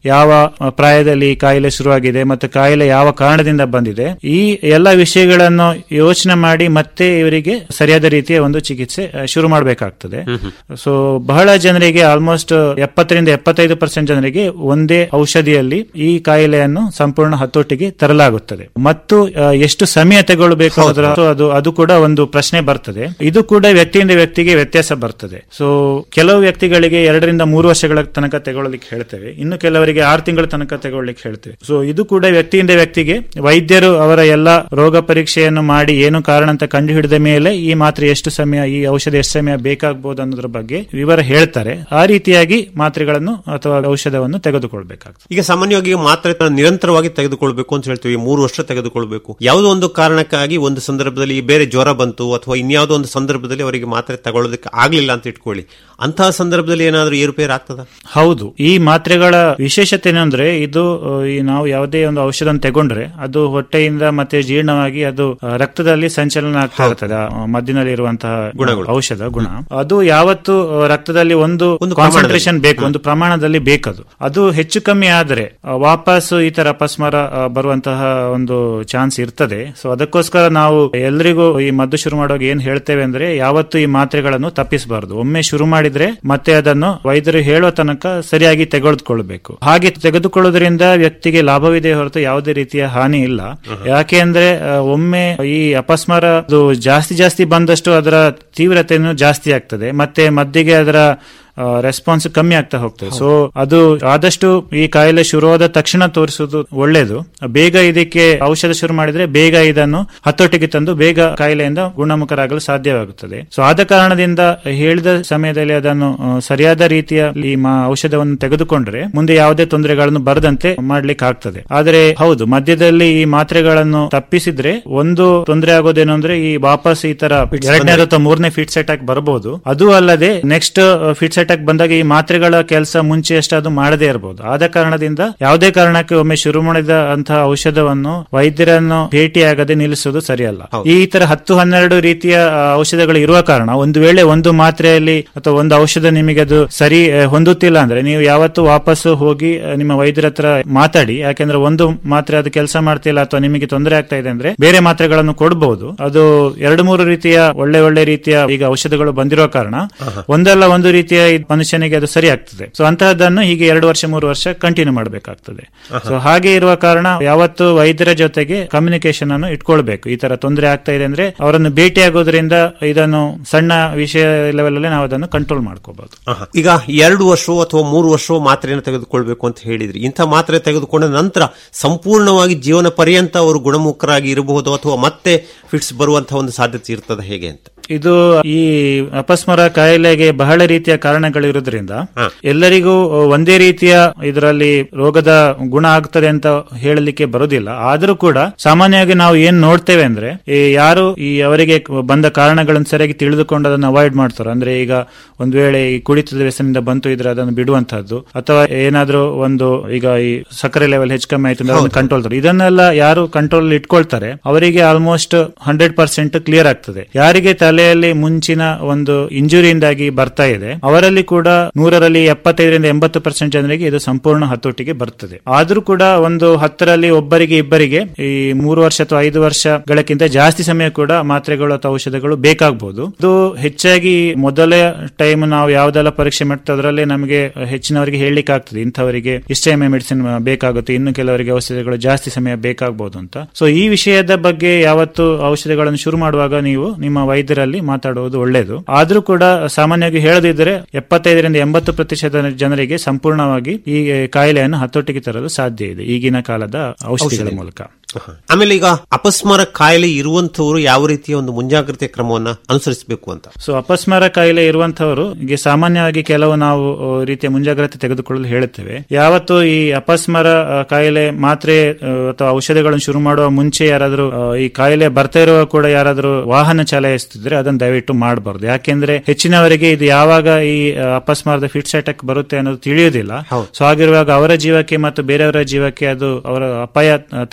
ಯಾವ ಆ, ಪ್ರಾಯದಲ್ಲಿ ಈ ಕಾಯಿಲೆ ಶುರುವಾಗಿದೆ ಮತ್ತು ಕಾಯಿಲೆ ಯಾವ ಕಾರಣದಿಂದ ಬಂದಿದೆ ಈ ಎಲ್ಲ ವಿಷಯಗಳನ್ನು ಯೋಚನೆ ಮಾಡಿ ಮತ್ತೆ ಇವರಿಗೆ ಸರಿಯಾದ ರೀತಿಯ ಒಂದು ಚಿಕಿತ್ಸೆ ಆ, ಶುರು ಮಾಡಬೇಕಾಗ್ತದೆ ಸೊ ಬಹಳ ಜನರಿಗೆ ಆಲ್ಮೋಸ್ಟ್ ಎಪ್ಪತ್ತರಿಂದ ಎಪ್ಪತ್ತೈದು ಪರ್ಸೆಂಟ್ ಜನರಿಗೆ ಒಂದೇ ಔಷಧಿಯಲ್ಲಿ ಈ ಕಾಯಿಲೆಯನ್ನು ಸಂಪೂರ್ಣ ಹತೋಟಿಗೆ ತರಲಾಗುತ್ತದೆ ಮತ್ತು ಆ, ಎಷ್ಟು ಸಮಯ ತಗೊಳ್ಬೇಕು ಅನ್ನೋದ್ರ ಅದು ಅದು ಕೂಡ ಒಂದು ಪ್ರಶ್ನೆ ಬರ್ತದೆ ಇದು ಕೂಡ ವ್ಯಕ್ತಿಯಿಂದ ವ್ಯಕ್ತಿಗೆ ವ್ಯತ್ಯಾಸ ಬರ್ತದೆ ಸೊ ಕೆಲವು ವ್ಯಕ್ತಿಗಳಿಗೆ ಎರಡರಿಂದ ಮೂರು ವರ್ಷಗಳ ತನಕ ತಗೊಳ್ಳಿಕ್ಕೆ ಹೇಳ್ತೇವೆ ಇನ್ನು ಕೆಲವರಿಗೆ ಆರು ತಿಂಗಳ ತನಕ ತಗೊಳ್ಳಿಕ್ಕೆ ಹೇಳ್ತೇವೆ ಸೊ ಇದು ಕೂಡ ವ್ಯಕ್ತಿಯಿಂದ ವ್ಯಕ್ತಿಗೆ ವೈದ್ಯರು ಅವರ ಎಲ್ಲ ರೋಗ ಪರೀಕ್ಷೆಯನ್ನು ಮಾಡಿ ಏನು ಕಾರಣ ಅಂತ ಕಂಡು ಹಿಡಿದ ಮೇಲೆ ಈ ಮಾತ್ರೆ ಎಷ್ಟು ಸಮಯ ಈ ಔಷಧ ಎಷ್ಟು ಸಮಯ ಬೇಕಾಗಬಹುದು ಅನ್ನೋದ್ರ ಬಗ್ಗೆ ವಿವರ ಹೇಳ್ತಾರೆ ಆ ರೀತಿಯಾಗಿ ಮಾತ್ರೆಗಳನ್ನು ಅಥವಾ ಔಷಧವನ್ನು ತೆಗೆದುಕೊಳ್ಬೇಕಾಗ್ತದೆ ಈಗ ಸಾಮಾನ್ಯವಾಗಿ ಮಾತ್ರೆ ನಿರಂತರವಾಗಿ ತೆಗೆದುಕೊಳ್ಬೇಕು ಅಂತ ಹೇಳ್ತೀವಿ ಮೂರು ವರ್ಷ ತೆಗೆದುಕೊಳ್ಬೇಕು ಯಾವುದೋ ಒಂದು ಕಾರಣಕ್ಕಾಗಿ ಒಂದು ಸಂದರ್ಭದಲ್ಲಿ ಬೇರೆ ಜ್ವರ ಬಂತು ಅಥವಾ ಇನ್ಯಾವುದೋ ಒಂದು ಸಂದರ್ಭದಲ್ಲಿ ಅವರಿಗೆ ಮಾತ್ರೆ ತಗೊಳ್ಳೋದಕ್ಕೆ ಆಗ್ಲಿಲ್ಲ ಅಂತ ಇಟ್ಕೊಳ್ಳಿ ಅಂತಹ ಸಂದರ್ಭದಲ್ಲಿ ಏನಾದರೂ ಏರುಪೇರು ಆಗ್ತದ ಹೌದು ಈ ಮಾತ್ರೆಗಳ ವಿಶೇಷತೆ ಏನಂದ್ರೆ ಇದು ಆ, ಈ ನಾವು ಯಾವುದೇ ಒಂದು ಔಷಧ ತಗೊಂಡ್ರೆ ಅದು ಹೊಟ್ಟೆಯಿಂದ ಮತ್ತೆ ಜೀರ್ಣವಾಗಿ ಅದು ಆ, ರಕ್ತದಲ್ಲಿ ಸಂಚಲನ ಆಗ್ತಾ ಇರ್ತದೆ ಆ ಮದ್ದಿನಲ್ಲಿ ಇರುವಂತಹ ಗುಣಗಳು. ಔಷಧ ಗುಣ ಅದು ಯಾವತ್ತು ಆ, ರಕ್ತದಲ್ಲಿ ಒಂದು ಒಂದು ಕಾನ್ಸಂಟ್ರೇಷನ್ ಬೇಕು ಒಂದು ಪ್ರಮಾಣದಲ್ಲಿ ಬೇಕದು ಅದು ಹೆಚ್ಚು ಕಮ್ಮಿ ಆದ್ರೆ ಆ, ವಾಪಸ್ ಈ ತರ ಅಪಸ್ಮಾರ ಆ, ಬರುವಂತಹ ಒಂದು ಚಾನ್ಸ್ ಇರ್ತದೆ ಸೊ ಅದಕ್ಕೋಸ್ಕರ ನಾವು ಎಲ್ರಿಗೂ ಈ ಮದ್ದು ಶುರು ಮಾಡುವಾಗ ಏನ್ ಹೇಳ್ತೇವೆ ಅಂದ್ರೆ ಯಾವತ್ತು ಈ ಮಾತ್ರೆಗಳನ್ನು ತಪ್ಪಿಸಬಾರದು ಒಮ್ಮೆ ಶುರು ಮಾಡಿದ್ರೆ ಮತ್ತೆ ಅದನ್ನು ವೈದ್ಯರು ಹೇಳೋ ತನಕ ಸರಿಯಾಗಿ ತೆಗೆದುಕೊಳ್ಬೇಕು ಹಾಗೆ ತೆಗೆದುಕೊಳ್ಳೋದ್ರಿಂದ ವ್ಯಕ್ತಿಗೆ ಲಾಭವಿದೆ ಹೊರತು ಯಾವುದೇ ರೀತಿಯ ಹಾನಿ ಇಲ್ಲ ಯಾಕೆ ಅಂದ್ರೆ ಆ, ಒಮ್ಮೆ ಈ ಅಪಸ್ಮಾರ ಅದು ಜಾಸ್ತಿ ಜಾಸ್ತಿ ಬಂದಷ್ಟು ಅದರ ತೀವ್ರತೆಯನ್ನು ಜಾಸ್ತಿ ಆಗ್ತದೆ ಮತ್ತೆ ಮದ್ದಿಗೆ ಅದರ ರೆಸ್ಪಾನ್ಸ್ ಕಮ್ಮಿ ಆಗ್ತಾ ಹೋಗ್ತದೆ ಸೊ ಅದು ಆದಷ್ಟು ಈ ಕಾಯಿಲೆ ಶುರುವಾದ ತಕ್ಷಣ ತೋರಿಸುವುದು ಒಳ್ಳೇದು ಬೇಗ ಇದಕ್ಕೆ ಔಷಧ ಶುರು ಮಾಡಿದ್ರೆ ಬೇಗ ಇದನ್ನು ಹತೋಟಿಗೆ ತಂದು ಬೇಗ ಕಾಯಿಲೆಯಿಂದ ಗುಣಮುಖರಾಗಲು ಸಾಧ್ಯವಾಗುತ್ತದೆ ಸೊ ಆದ ಕಾರಣದಿಂದ ಹೇಳಿದ ಸಮಯದಲ್ಲಿ ಅದನ್ನು ಆ, ಸರಿಯಾದ ರೀತಿಯ ಈ ಮಾ- ಔಷಧವನ್ನು ತೆಗೆದುಕೊಂಡ್ರೆ ಮುಂದೆ ಯಾವುದೇ ತೊಂದರೆಗಳನ್ನು ಬರದಂತೆ ಮಾಡ್ಲಿಕ್ಕೆ ಆಗ್ತದೆ ಆದರೆ ಹೌದು ಮಧ್ಯದಲ್ಲಿ ಈ ಮಾತ್ರೆಗಳನ್ನು ತಪ್ಪಿಸಿದ್ರೆ ಒಂದು ತೊಂದರೆ ಆಗೋದೇನು ಅಂದ್ರೆ ಈ ವಾಪಸ್ ಈ ತರ ಎರಡನೇ ಅಥವಾ ಮೂರನೇ ಫಿಟ್ಸ್ ಅಟ್ಯಾಕ್ ಬರಬಹುದು ಅದು ಅಲ್ಲದೆ ನೆಕ್ಸ್ಟ್ ಫಿಟ್ಸ್ ಅಟ್ಯಾಕ್ ಬಂದಾಗ ಈ ಮಾತ್ರೆಗಳ ಕೆಲಸ ಮುಂಚೆ ಅಷ್ಟು ಅದು ಮಾಡದೇ ಇರಬಹುದು ಆದ ಕಾರಣದಿಂದ ಯಾವುದೇ ಕಾರಣಕ್ಕೆ ಒಮ್ಮೆ ಶುರು ಮಾಡಿದ ಅಂತಹ ಔಷಧವನ್ನು ವೈದ್ಯರನ್ನು ಭೇಟಿಯಾಗದೆ ನಿಲ್ಲಿಸುವುದು ಸರಿಯಲ್ಲ ಈ ತರ ಹತ್ತು ಹನ್ನೆರಡು ರೀತಿಯ ಆ, ಔಷಧಗಳು ಇರುವ ಕಾರಣ ಒಂದು ವೇಳೆ ಒಂದು ಮಾತ್ರೆಯಲ್ಲಿ ಅಥವಾ ಒಂದು ಔಷಧ ನಿಮಗೆ ಅದು ಸರಿ ಆ, ಹೊಂದುತ್ತಿಲ್ಲ ಅಂದ್ರೆ ನೀವು ಯಾವತ್ತು ವಾಪಸ್ ಹೋಗಿ ಆ, ನಿಮ್ಮ ವೈದ್ಯರ ಹತ್ರ ಮಾತಾಡಿ ಯಾಕೆಂದ್ರೆ ಒಂದು ಮಾತ್ರೆ ಅದು ಕೆಲಸ ಮಾಡ್ತಿಲ್ಲ ಅಥವಾ ನಿಮಗೆ ತೊಂದರೆ ಆಗ್ತಾ ಇದೆ ಅಂದ್ರೆ ಬೇರೆ ಮಾತ್ರೆಗಳನ್ನು ಕೊಡಬಹುದು ಅದು ಎರಡು ಮೂರು ರೀತಿಯ ಒಳ್ಳೆ ಒಳ್ಳೆ ರೀತಿಯ ಈಗ ಔಷಧಗಳು ಬಂದಿರೋ ಕಾರಣ ಒಂದಲ್ಲ ಒಂದು ರೀತಿಯ ಈ ಮನುಷ್ಯನಿಗೆ ಅದು ಸರಿ ಆಗ್ತದೆ ಸೊ ಅಂತಹದ್ದನ್ನು ಹೀಗೆ ಎರಡು ವರ್ಷ ಮೂರು ವರ್ಷ ಕಂಟಿನ್ಯೂ ಮಾಡಬೇಕಾಗ್ತದೆ ಸೊ ಹಾಗೆ ಇರುವ ಕಾರಣ ಯಾವತ್ತು ವೈದ್ಯರ ಜೊತೆಗೆ ಕಮ್ಯುನಿಕೇಶನ್ ಅನ್ನು ಇಟ್ಕೊಳ್ಬೇಕು ಈ ತರ ತೊಂದರೆ ಆಗ್ತಾ ಇದೆ ಅಂದ್ರೆ ಅವರನ್ನು ಭೇಟಿಯಾಗೋದ್ರಿಂದ ಇದನ್ನು ಸಣ್ಣ ವಿಷಯ ಲೆವೆಲ್ ಅಲ್ಲಿ ನಾವು ಅದನ್ನು ಕಂಟ್ರೋಲ್ ಮಾಡ್ಕೋಬಹುದು ಆಹಾ. ಈಗ ಎರಡು ವರ್ಷವೋ ಅಥವಾ ಮೂರು ವರ್ಷವೋ ಮಾತ್ರೆಯನ್ನು ತೆಗೆದುಕೊಳ್ಬೇಕು ಅಂತ ಹೇಳಿದ್ರಿ ಇಂಥ ಮಾತ್ರೆ ತೆಗೆದುಕೊಂಡ ನಂತರ ಸಂಪೂರ್ಣವಾಗಿ ಜೀವನ ಪರ್ಯಂತ ಅವರು ಗುಣಮುಖರಾಗಿ ಇರಬಹುದು ಅಥವಾ ಮತ್ತೆ ಫಿಟ್ಸ್ ಬರುವಂತಹ ಒಂದು ಸಾಧ್ಯತೆ ಇರ್ತದ ಹೇಗೆ ಅಂತ ಇದು ಈ ಅಪಸ್ಮರ ಕಾಯಿಲೆಗೆ ಬಹಳ ರೀತಿಯ ಕಾರಣಗಳಿರೋದ್ರಿಂದ ಹ. ಎಲ್ಲರಿಗೂ ಒಂದೇ ರೀತಿಯ ಇದರಲ್ಲಿ ರೋಗದ ಗುಣ ಆಗ್ತದೆ ಅಂತ ಹೇಳಲಿಕ್ಕೆ ಬರುವುದಿಲ್ಲ ಆದರೂ ಕೂಡ ಸಾಮಾನ್ಯವಾಗಿ ನಾವು ಏನ್ ನೋಡ್ತೇವೆ ಅಂದ್ರೆ ಈ ಯಾರು ಈ ಅವರಿಗೆ ಬಂದ ಕಾರಣಗಳನ್ನು ಸರಿಯಾಗಿ ತಿಳಿದುಕೊಂಡು ಅದನ್ನು ಅವಾಯ್ಡ್ ಮಾಡ್ತಾರೆ ಅಂದ್ರೆ ಈಗ ಒಂದ್ ವೇಳೆ ಈ ಕುಡಿತದ ವ್ಯಸನದಿಂದ ಬಂತು ಇದ್ರೆ ಅದನ್ನು ಬಿಡುವಂತಹದ್ದು ಅಥವಾ ಏನಾದ್ರೂ ಒಂದು ಈಗ ಈ ಸಕ್ಕರೆ ಲೆವೆಲ್ ಹೆಚ್ಚು ಕಮ್ಮಿ ಆಯ್ತು ಅಂದ್ರೆ ಅದನ್ನು ಕಂಟ್ರೋಲ್ ಇದನ್ನೆಲ್ಲ ಯಾರು ಕಂಟ್ರೋಲ್ ಇಟ್ಕೊಳ್ತಾರೆ ಅವರಿಗೆ ಆಲ್ಮೋಸ್ಟ್ ಹಂಡ್ರೆಡ್ ಪರ್ಸೆಂಟ್ ಕ್ಲಿಯರ್ ಆಗ್ತದೆ ಯಾರಿಗೆ ತಲೆಯಲ್ಲಿ ಮುಂಚಿನ ಒಂದು ಇಂಜುರಿಯಿಂದಾಗಿ ಬರ್ತಾ ಇದೆ ಅವರಲ್ಲಿ ಕೂಡ ನೂರರಲ್ಲಿ ಎಪ್ಪತ್ತೈದರಿಂದ ಎಂಬತ್ತು ಪರ್ಸೆಂಟ್ ಜನರಿಗೆ ಇದು ಸಂಪೂರ್ಣ ಹತೋಟಿಗೆ ಬರ್ತದೆ ಆದ್ರೂ ಕೂಡ ಒಂದು ಹತ್ತರಲ್ಲಿ ಒಬ್ಬರಿಗೆ ಇಬ್ಬರಿಗೆ ಈ ಮೂರು ವರ್ಷ ಅಥವಾ ಐದು ವರ್ಷಗಳಕ್ಕಿಂತ ಜಾಸ್ತಿ ಸಮಯ ಕೂಡ ಮಾತ್ರೆಗಳು ಅಥವಾ ಔಷಧಗಳು ಬೇಕಾಗಬಹುದು ಇದು ಹೆಚ್ಚಾಗಿ ಮೊದಲ ಟೈಮ್ ನಾವು ಯಾವ್ದೆಲ್ಲ ಪರೀಕ್ಷೆ ಮಾಡ್ತೀವಿ ಅದರಲ್ಲಿ ನಮಗೆ ಹೆಚ್ಚಿನವರಿಗೆ ಹೇಳಲಿಕ್ಕೆ ಆಗ್ತದೆ ಇಂಥವರಿಗೆ ಇಷ್ಟೇ ಮೆಡಿಸಿನ್ ಬೇಕಾಗುತ್ತೆ ಇನ್ನು ಕೆಲವರಿಗೆ ಔಷಧಿಗಳು ಜಾಸ್ತಿ ಸಮಯ ಬೇಕಾಗಬಹುದು ಅಂತ ಸೊ ಈ ವಿಷಯದ ಬಗ್ಗೆ ಯಾವತ್ತು ಔಷಧಿಗಳನ್ನು ಶುರು ಮಾಡುವಾಗ ನೀವು ನಿಮ್ಮ ವೈದ್ಯರಲ್ಲಿ ಮಾತಾಡುವುದು ಒಳ್ಳೆಯದು ಆದ್ರೂ ಕೂಡ ಸಾಮಾನ್ಯವಾಗಿ ಹೇಳದಿದ್ದರೆ ಎಪ್ಪತ್ತೈದರಿಂದ ಎಂಬತ್ತು ಪ್ರತಿಶತ ಜನರಿಗೆ ಸಂಪೂರ್ಣವಾಗಿ ಈ ಕಾಯಿಲೆಯನ್ನು ಹತೋಟಿಗೆ ತರಲು ಸಾಧ್ಯ ಇದೆ ಈಗಿನ ಕಾಲದ ಔಷಧಿಗಳ ಮೂಲಕ ಆಹಾ. ಆಮೇಲೆ ಈಗ ಅಪಸ್ಮಾರ ಕಾಯಿಲೆ ಇರುವಂತವರು ಯಾವ ರೀತಿಯ ಒಂದು ಮುಂಜಾಗ್ರತೆ ಕ್ರಮವನ್ನ ಅನುಸರಿಸಬೇಕು ಅಂತ ಸೊ ಅಪಸ್ಮಾರ ಕಾಯಿಲೆ ಇರುವಂತವರು ಈಗ ಸಾಮಾನ್ಯವಾಗಿ ಕೆಲವು ನಾವು ಆ, ರೀತಿಯ ಮುಂಜಾಗ್ರತೆ ತೆಗೆದುಕೊಳ್ಳಲು ಹೇಳುತ್ತೇವೆ ಯಾವತ್ತು ಈ ಅಪಸ್ಮಾರ ಆ, ಕಾಯಿಲೆ ಮಾತ್ರೆ ಆ, ಅಥವಾ ಔಷಧಿಗಳನ್ನು ಶುರು ಮಾಡುವ ಮುಂಚೆ ಯಾರಾದರೂ ಆ, ಈ ಕಾಯಿಲೆ ಬರ್ತಾ ಇರುವ ಕೂಡ ಯಾರಾದರೂ ವಾಹನ ಚಲಾಯಿಸುತ್ತಿದ್ರೆ ಅದನ್ನು ದಯವಿಟ್ಟು ಮಾಡಬಾರ್ದು ಯಾಕೆಂದ್ರೆ ಹೆಚ್ಚಿನವರಿಗೆ ಇದು ಯಾವಾಗ ಈ ಆ, ಅಪಸ್ಮಾರದ ಫಿಟ್ಸ್ ಅಟ್ಯಾಕ್ ಬರುತ್ತೆ ಅನ್ನೋದು ತಿಳಿಯುವುದಿಲ್ಲ ಸೊ ಹಾಗಿರುವಾಗ ಅವರ ಜೀವಕ್ಕೆ ಮತ್ತು ಬೇರೆಯವರ ಜೀವಕ್ಕೆ ಅದು ಅವರ ಅಪಾಯ ಆ, ತರುವಂತ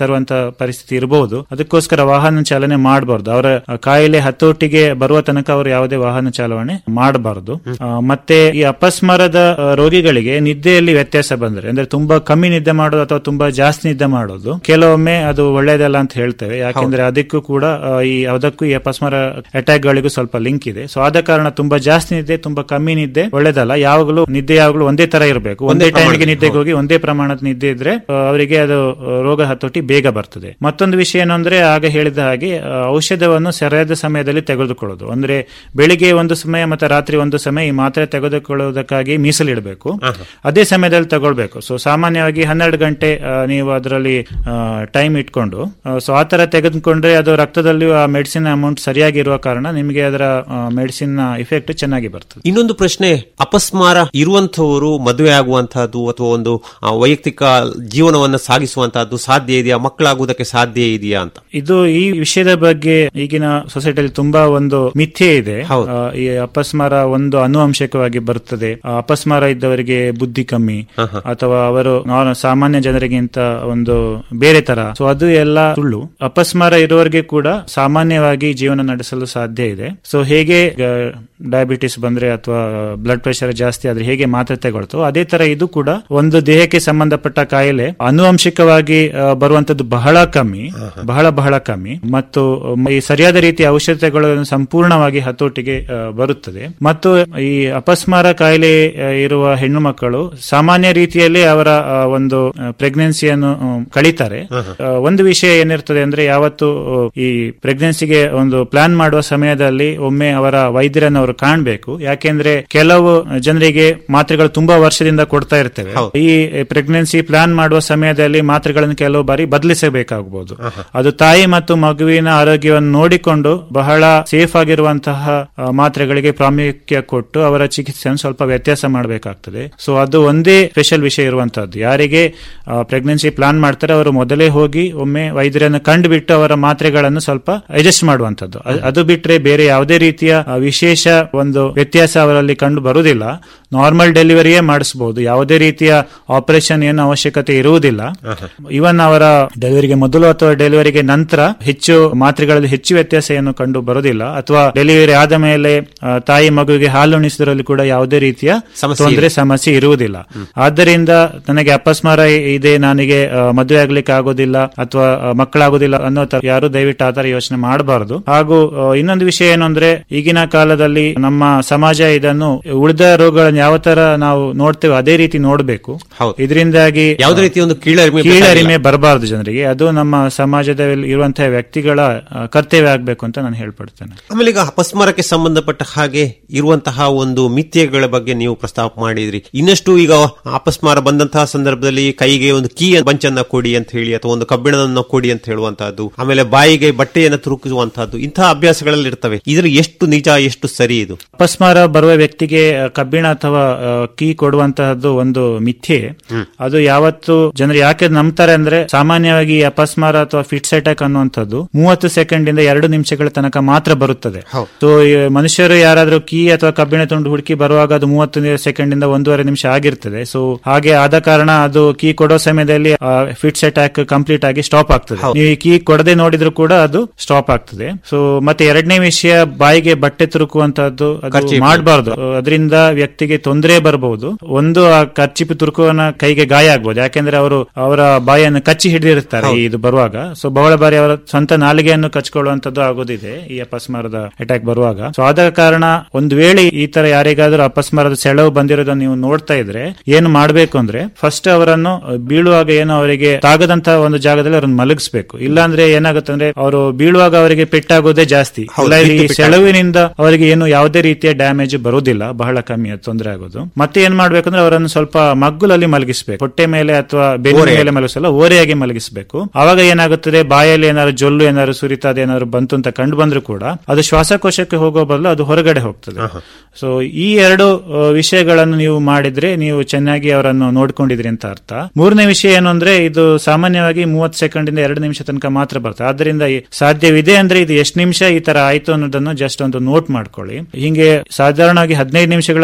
ಪರಿಸ್ಥಿತಿ ಇರಬಹುದು ಅದಕ್ಕೋಸ್ಕರ ವಾಹನ ಚಾಲನೆ ಮಾಡಬಾರ್ದು ಅವರ ಆ, ಕಾಯಿಲೆ ಹತೋಟಿಗೆ ಬರುವ ತನಕ ಅವರು ಯಾವುದೇ ವಾಹನ ಚಾಲನೆ ಮಾಡಬಾರದು ಮತ್ತೆ ಈ ಅಪಸ್ಮಾರದ ಆ, ರೋಗಿಗಳಿಗೆ ನಿದ್ದೆಯಲ್ಲಿ ವ್ಯತ್ಯಾಸ ಬಂದ್ರೆ ಅಂದ್ರೆ ತುಂಬಾ ಕಮ್ಮಿ ನಿದ್ದೆ ಮಾಡೋದು ಅಥವಾ ತುಂಬಾ ಜಾಸ್ತಿ ನಿದ್ದೆ ಮಾಡೋದು ಕೆಲವೊಮ್ಮೆ ಅದು ಒಳ್ಳೇದಲ್ಲ ಅಂತ ಹೇಳ್ತೇವೆ ಯಾಕೆಂದ್ರೆ ಅದಕ್ಕೂ ಕೂಡ ಆ, ಈ ಅದಕ್ಕೂ ಈ ಅಪಸ್ಮಾರ ಅಟ್ಯಾಕ್ ಗಳಿಗೂ ಸ್ವಲ್ಪ ಲಿಂಕ್ ಇದೆ ಸೊ ಆದ ಕಾರಣ ತುಂಬಾ ಜಾಸ್ತಿ ನಿದ್ದೆ ತುಂಬಾ ಕಮ್ಮಿ ನಿದ್ದೆ ಒಳ್ಳೇದಲ್ಲ ಯಾವಾಗಲೂ ನಿದ್ದೆ ಯಾವಾಗಲೂ ಒಂದೇ ತರ ಇರಬೇಕು ಒಂದೇ ಟೈಮ್ಗೆ ಪ್ರಮಾಣದಲ್ಲಿ, ನಿದ್ದೆಗೆ ಹೋಗಿ ಒಂದೇ ಪ್ರಮಾಣದ ನಿದ್ದೆ ಇದ್ರೆ ಆ, ಅವರಿಗೆ ಅದು ಆ, ರೋಗ ಹತೋಟಿ ಬೇಗ ಬರ್ತದೆ ಮತ್ತೊಂದು ವಿಷಯ ಏನು ಅಂದ್ರೆ ಆಗ ಹೇಳಿದ ಹಾಗೆ ಆ, ಔಷಧವನ್ನು ಸರಿಯಾದ ಸಮಯದಲ್ಲಿ ತೆಗೆದುಕೊಳ್ಳೋದು ಅಂದ್ರೆ ಬೆಳಿಗ್ಗೆ ಒಂದು ಸಮಯ ಮತ್ತೆ ರಾತ್ರಿ ಒಂದು ಸಮಯ ಈ ಮಾತ್ರೆ ತೆಗೆದುಕೊಳ್ಳುವುದಕ್ಕಾಗಿ ಮೀಸಲಿಡಬೇಕು ಅದೇ ಸಮಯದಲ್ಲಿ ತಗೊಳ್ಬೇಕು ಸೊ ಸಾಮಾನ್ಯವಾಗಿ ಹನ್ನೆರಡು ಗಂಟೆ ಆ, ನೀವು ಅದರಲ್ಲಿ ಟೈಮ್ ಇಟ್ಕೊಂಡು ಸೊ ಆ ತರ ತೆಗೆದುಕೊಂಡ್ರೆ ಅದು ರಕ್ತದಲ್ಲಿ ಆ ಮೆಡಿಸಿನ್ ಅಮೌಂಟ್ ಸರಿಯಾಗಿರುವ ಕಾರಣ ನಿಮಗೆ ಅದರ ಮೆಡಿಸಿನ್ ಇಫೆಕ್ಟ್ ಚೆನ್ನಾಗಿ ಬರ್ತದೆ ಇನ್ನೊಂದು ಪ್ರಶ್ನೆ ಅಪಸ್ಮಾರ ಇರುವಂತವರು ಮದುವೆ ಆಗುವಂತಹದ್ದು ಅಥವಾ ಒಂದು ಆ, ವೈಯಕ್ತಿಕ ಜೀವನವನ್ನು ಸಾಗಿಸುವಂತಹದ್ದು ಸಾಧ್ಯ ಇದೆಯಾ ಮಕ್ಕಳಾಗುವುದಕ್ಕೆ ಸಾಧ್ಯ ಇದೆಯಾ ಅಂತ ಇದು ಈ ವಿಷಯದ ಬಗ್ಗೆ ಈಗಿನ ಸೊಸೈಟಿಯಲ್ಲಿ ತುಂಬಾ ಒಂದು ಮಿಥ್ಯೆ ಇದೆ ಹೌದು. ಆ, ಈ ಅಪಸ್ಮಾರ ಒಂದು ಅನುವಂಶಿಕವಾಗಿ ಬರ್ತದೆ ಆ ಅಪಸ್ಮಾರ ಇದ್ದವರಿಗೆ ಬುದ್ಧಿ ಕಮ್ಮಿ ಅಥವಾ ಅವರು ನಾರ್- ಸಾಮಾನ್ಯ ಜನರಿಗಿಂತ ಒಂದು ಬೇರೆ ತರ ಸೊ ಅದು ಎಲ್ಲ ಸುಳ್ಳು ಅಪಸ್ಮಾರ ಇರುವವರಿಗೆ ಕೂಡ ಸಾಮಾನ್ಯವಾಗಿ ಜೀವನ ನಡೆಸಲು ಸಾಧ್ಯ ಇದೆ ಸೊ ಹೇಗೆ ಡಯಾಬಿಟಿಸ್ ಬಂದ್ರೆ ಅಥವಾ ಬ್ಲಡ್ ಪ್ರೆಷರ್ ಜಾಸ್ತಿ ಆದ್ರೆ ಹೇಗೆ ಮಾತ್ರೆ ತಗೊಳ್ತೋ ಅದೇ ತರ ಇದು ಕೂಡ ಒಂದು ದೇಹಕ್ಕೆ ಸಂಬಂಧಪಟ್ಟ ಕಾಯಿಲೆ ಆನುವಂಶಿಕವಾಗಿ ಆ, ಬರುವಂತದ್ದು ಬಹಳ ಕಮ್ಮಿ ಬಹಳ ಬಹಳ ಕಮ್ಮಿ ಮತ್ತು ಮ್, ಈ ಸರಿಯಾದ ರೀತಿಯ ಔಷಧಗಳನ್ನು ಸಂಪೂರ್ಣವಾಗಿ ಹತೋಟಿಗೆ ಆ, ಬರುತ್ತದೆ ಮತ್ತು ಈ ಅಪಸ್ಮಾರ ಕಾಯಿಲೆ ಆ, ಇರುವ ಹೆಣ್ಣು ಮಕ್ಕಳು ಸಾಮಾನ್ಯ ರೀತಿಯಲ್ಲಿ ಅವರ ಆ, ಒಂದು ಪ್ರೆಗ್ನೆನ್ಸಿಯನ್ನು ಕಳೀತಾರೆ ಆ, ಒಂದು ವಿಷಯ ಏನಿರ್ತದೆ ಅಂದ್ರೆ ಯಾವತ್ತು ಆ, ಈ ಪ್ರೆಗ್ನೆನ್ಸಿಗೆ ಒಂದು ಪ್ಲಾನ್ ಮಾಡುವ ಸಮಯದಲ್ಲಿ ಒಮ್ಮೆ ಅವರ ವೈದ್ಯರನ್ನು ಅವರು ಕಾಣಬೇಕು ಯಾಕೆಂದ್ರೆ ಕೆಲವು ಜನರಿಗೆ ಮಾತ್ರೆಗಳು ತುಂಬಾ ವರ್ಷದಿಂದ ಕೊಡ್ತಾ ಇರ್ತೇವೆ ಹೌದು. ಈ ಪ್ರೆಗ್ನೆನ್ಸಿ ಪ್ಲಾನ್ ಮಾಡುವ ಸಮಯದಲ್ಲಿ ಮಾತ್ರೆಗಳನ್ನು ಕೆಲವು ಬಾರಿ ಬದಲಿಸಬೇಕಾಗಬಹುದು ಅದು ತಾಯಿ ಮತ್ತು ಮಗುವಿನ ಆರೋಗ್ಯವನ್ನು ನೋಡಿಕೊಂಡು ಬಹಳ ಸೇಫ್ ಆಗಿರುವಂತಹ ಆ, ಮಾತ್ರೆಗಳಿಗೆ ಪ್ರಾಮುಖ್ಯ ಕೊಟ್ಟು ಅವರ ಚಿಕಿತ್ಸೆಯನ್ನು ಸ್ವಲ್ಪ ವ್ಯತ್ಯಾಸ ಮಾಡಬೇಕಾಗ್ತದೆ ಸೊ ಅದು ಒಂದೇ ಸ್ಪೆಷಲ್ ವಿಷಯ ಇರುವಂತಹದ್ದು ಯಾರಿಗೆ ಪ್ರೆಗ್ನೆನ್ಸಿ ಪ್ಲಾನ್ ಮಾಡ್ತಾರೆ ಅವರು ಮೊದಲೇ ಹೋಗಿ ಒಮ್ಮೆ ವೈದ್ಯರನ್ನು ಕಂಡುಬಿಟ್ಟು ಅವರ ಮಾತ್ರೆಗಳನ್ನು ಸ್ವಲ್ಪ ಅಡ್ಜಸ್ಟ್ ಮಾಡುವಂತದ್ದು ಅ- ಅದು ಬಿಟ್ರೆ ಬೇರೆ ಯಾವುದೇ ರೀತಿಯ ಆ, ವಿಶೇಷ ಒಂದು ವ್ಯತ್ಯಾಸ ಅವರಲ್ಲಿ ಕಂಡು ಬರುವುದಿಲ್ಲ ನಾರ್ಮಲ್ ಡೆಲಿವರಿಯೇ ಮಾಡಿಸಬಹುದು ಯಾವುದೇ ರೀತಿಯ ಆಪರೇಷನ್ ಏನು ಅವಶ್ಯಕತೆ ಇರುವುದಿಲ್ಲ ಇವನ್ ಅವರ ಡೆಲಿವರಿಗೆ ಮೊದಲು ಅಥವಾ ಡೆಲಿವರಿಗೆ ನಂತರ ಹೆಚ್ಚು ಮಾತ್ರೆಗಳಲ್ಲಿ ಹೆಚ್ಚು ವ್ಯತ್ಯಾಸ ಏನು ಕಂಡು ಬರುವುದಿಲ್ಲ ಅಥವಾ ಡೆಲಿವರಿ ಆದ ಮೇಲೆ ಆ, ತಾಯಿ ಮಗುವಿಗೆ ಹಾಲು ಉಣಿಸುವುದರಲ್ಲಿ ಕೂಡ ಯಾವುದೇ ರೀತಿಯ ಸಮಸ್ಯೆ ತೊಂದರೆ ಸಮಸ್ಯೆ ಇರುವುದಿಲ್ಲ ಆದ್ದರಿಂದ ನನಗೆ ಅಪಸ್ಮಾರ ಇದೆ ನನಗೆ ಆ, ಮದುವೆ ಆಗ್ಲಿಕ್ಕೆ ಆಗೋದಿಲ್ಲ ಅಥವಾ ಆ, ಮಕ್ಕಳಾಗೋದಿಲ್ಲ ಅನ್ನೋ ತರ ಯಾರು ದಯವಿಟ್ಟು ಆ ತರ ಯೋಚನೆ ಮಾಡಬಾರದು ಹಾಗೂ ಆ, ಇನ್ನೊಂದು ವಿಷಯ ಏನು ಅಂದ್ರೆ ಈಗಿನ ಕಾಲದಲ್ಲಿ ನಮ್ಮ ಸಮಾಜ ಇದನ್ನು ಉಳಿದ ರೋಗಗಳನ್ನು ಯಾವ ತರ ನಾವು ನೋಡ್ತೇವೆ ಅದೇ ರೀತಿ ನೋಡಬೇಕು ಹೌದು. ಇದರಿಂದಾಗಿ ಯಾವುದೇ ರೀತಿಯ ಒಂದು ಕೀಳರಿಮೆ ಕೀಳರಿಮೆ ಬರಬಾರದು ಜನರಿಗೆ ಅದು ನಮ್ಮ ಸಮಾಜದಲ್ಲಿ ಇರುವಂತಹ ವ್ಯಕ್ತಿಗಳ ಆ, ಕರ್ತವ್ಯ ಆಗ್ಬೇಕು ಅಂತ ನಾನು ಹೇಳ್ಪಡ್ತೇನೆ ಆಮೇಲೆ ಈಗ ಅಪಸ್ಮಾರಕ್ಕೆ ಸಂಬಂಧಪಟ್ಟ ಹಾಗೆ ಇರುವಂತಹ ಒಂದು ಮಿಥ್ಯಗಳ ಬಗ್ಗೆ ನೀವು ಪ್ರಸ್ತಾಪ ಮಾಡಿದ್ರಿ ಇನ್ನಷ್ಟು ಈಗ ಅಪಸ್ಮಾರ ಬಂದಂತಹ ಸಂದರ್ಭದಲ್ಲಿ ಕೈಗೆ ಒಂದು ಕೀ ಬಂಚನ್ನ ಕೊಡಿ ಅಂತ ಹೇಳಿ ಅಥವಾ ಒಂದು ಕಬ್ಬಿಣವನ್ನು ಕೊಡಿ ಅಂತ ಹೇಳುವಂತಹದ್ದು ಆಮೇಲೆ ಬಾಯಿಗೆ ಬಟ್ಟೆಯನ್ನು ತುರುಕುವಂತಹದ್ದು ಇಂತಹ ಅಭ್ಯಾಸಗಳಲ್ಲಿ ಇರ್ತವೆ ಇದ್ರ ಎಷ್ಟು ನಿಜ ಎಷ್ಟು ಸರಿ ಇದು ಅಪಸ್ಮಾರ ಬರುವ ವ್ಯಕ್ತಿಗೆ ಆ, ಕಬ್ಬಿಣ ಅಥವಾ ಆ, ಕೀ ಕೊಡುವಂತಹದ್ದು ಒಂದು ಮಿಥ್ಯೆ ಅದು ಯಾವತ್ತು ಜನರು ಯಾಕೆ ನಂಬ್ತಾರೆ ಅಂದ್ರೆ ಸಾಮಾನ್ಯವಾಗಿ ಈ ಅಪಸ್ಮಾರ ಅಥವಾ ಫಿಟ್ಸ್ ಅಟ್ಯಾಕ್ ಅನ್ನುವಂಥದ್ದು ಮೂವತ್ತು ಸೆಕೆಂಡ್ ಇಂದ ಎರಡು ನಿಮಿಷಗಳ ತನಕ ಮಾತ್ರ ಬರುತ್ತದೆ ಹೌದು. ಸೊ ಈ ಮನುಷ್ಯರು ಯಾರಾದ್ರೂ ಕೀ ಅಥವಾ ಕಬ್ಬಿಣ ತುಂಡು ಹುಡುಕಿ ಬರುವಾಗ ಅದು ಮೂವತ್ತು ಸೆಕೆಂಡ್ ಇಂದ ಒಂದೂವರೆ ನಿಮಿಷ ಆಗಿರ್ತದೆ ಸೊ ಹಾಗೆ ಆದ ಕಾರಣ ಅದು ಕೀ ಕೊಡೋ ಸಮಯದಲ್ಲಿ ಫಿಟ್ಸ್ ಅಟ್ಯಾಕ್ ಕಂಪ್ಲೀಟ್ ಆಗಿ ಸ್ಟಾಪ್ ಆಗ್ತದೆ ನೀವು ಈ ಕೀ ಕೊಡದೆ ನೋಡಿದ್ರು ಕೂಡ ಅದು ಸ್ಟಾಪ್ ಆಗ್ತದೆ ಸೊ ಮತ್ತೆ ಎರಡನೇ ವಿಷಯ ಬಾಯಿಗೆ ಬಟ್ಟೆ ತುರುಕುವಂತಹದ್ದು ಅದು ಕರ್ಚೀಫ್. ಮಾಡಬಾರ್ದು ಅದರಿಂದ ವ್ಯಕ್ತಿಗೆ ತೊಂದರೆ ಬರಬಹುದು ಒಂದು ಆ ಖರ್ಚಿಪು ತುರುಕುವನ ಕೈಗೆ ಗಾಯ ಆಗ್ಬೋದು ಯಾಕೆಂದ್ರೆ ಅವರು ಅವರ ಬಾಯನ್ನು ಕಚ್ಚಿ ಹಿಡಿದಿರ್ತಾರೆ ಈ ಇದು ಬರುವಾಗ ಸೊ ಬಹಳ ಬಾರಿ ಅವರ ಸ್ವಂತ ನಾಲಿಗೆಯನ್ನು ಕಚ್ಕೊಳ್ಳುವಂತದ್ದು ಆಗೋದಿದೆ ಈ ಅಪಸ್ಮಾರದ ಅಟ್ಯಾಕ್ ಬರುವಾಗ ಸೊ ಆದ ಕಾರಣ ಒಂದು ವೇಳೆ ಈ ತರ ಯಾರಿಗಾದ್ರೂ ಅಪಸ್ಮಾರದ ಸೆಳವು ಬಂದಿರೋದನ್ನ ನೀವು ನೋಡ್ತಾ ಇದ್ರೆ ಏನು ಮಾಡಬೇಕು ಅಂದ್ರೆ ಫಸ್ಟ್ ಅವರನ್ನು ಬೀಳುವಾಗ ಏನು ಅವರಿಗೆ ತಾಗದಂತಹ ಒಂದು ಜಾಗದಲ್ಲಿ ಅವ್ರನ್ನ ಮಲಗಿಸ್ಬೇಕು ಇಲ್ಲಾಂದ್ರೆ ಏನಾಗುತ್ತೆ ಅಂದ್ರೆ ಅವರು ಬೀಳುವಾಗ ಅವರಿಗೆ ಪೆಟ್ಟಾಗೋದೇ ಜಾಸ್ತಿ ಹೌದು, ಇಲ್ಲ ಈ ಬಿದ್ದು ಪೆಟ್ಟಾಗ- ಸೆಳವಿನಿಂದ ಅವರಿಗೆ ಏನು ಯಾವುದೇ ರೀತಿಯ ಡ್ಯಾಮೇಜ್ ಬರುವುದಿಲ್ಲ ಬಹಳ ಕಮ್ಮಿ ಅದು ತೊಂದರೆ ಆಗೋದು ಮತ್ತೆ ಏನ್ ಮಾಡ್ಬೇಕಂದ್ರೆ ಅವರನ್ನು ಸ್ವಲ್ಪ ಮಗ್ಗುಲಲ್ಲಿ ಮಲಗಿಸ್ಬೇಕು ಹೊಟ್ಟೆ ಮೇಲೆ ಅಥವಾ ಬೆನ್ನ ಓರೆಯಾಗಿ. ಮೇಲೆ ಮಲಗಿಸಲ್ಲ ಓರೆಯಾಗಿ ಮಲಗಿಸಬೇಕು ಅವಾಗ ಏನಾಗುತ್ತದೆ ಬಾಯಲ್ಲಿ ಏನಾದ್ರು ಜೊಲ್ಲು ಏನಾದ್ರು ಸುರಿತದ ಏನಾದ್ರು ಬಂತು ಅಂತ ಕಂಡು ಬಂದ್ರು ಕೂಡ ಅದು ಶ್ವಾಸಕೋಶಕ್ಕೆ ಹೋಗೋ ಬದಲು ಅದು ಹೊರಗಡೆ ಹೋಗ್ತದೆ ಸೊ ಈ ಎರಡು ಆ, ವಿಷಯಗಳನ್ನು ನೀವು ಮಾಡಿದ್ರೆ ನೀವು ಚೆನ್ನಾಗಿ ಅವರನ್ನು ನೋಡ್ಕೊಂಡಿದ್ರಿ ಅಂತ ಅರ್ಥ ಮೂರನೇ ವಿಷಯ ಏನು ಅಂದ್ರೆ ಇದು ಸಾಮಾನ್ಯವಾಗಿ ಮೂವತ್ತು ಸೆಕೆಂಡ್ ಇಂದ ಎರಡು ನಿಮಿಷ ತನಕ ಮಾತ್ರ ಬರ್ತದೆ ಆದ್ರಿಂದ ಈ ಸಾಧ್ಯವಿದೆ ಅಂದ್ರೆ ಇದು ಎಷ್ಟು ನಿಮಿಷ ಈ ತರ ಆಯ್ತು ಅನ್ನೋದನ್ನು ಜಸ್ಟ್ ಒಂದು ನೋಟ್ ಮಾಡ್ಕೊಳ್ಳಿ ಹಿಂಗೆ ಸಾಧಾರಣವಾಗಿ ಹದಿನೈದು ನಿಮಿಷಗಳ ನಂತರ ಅವರಿಗೆ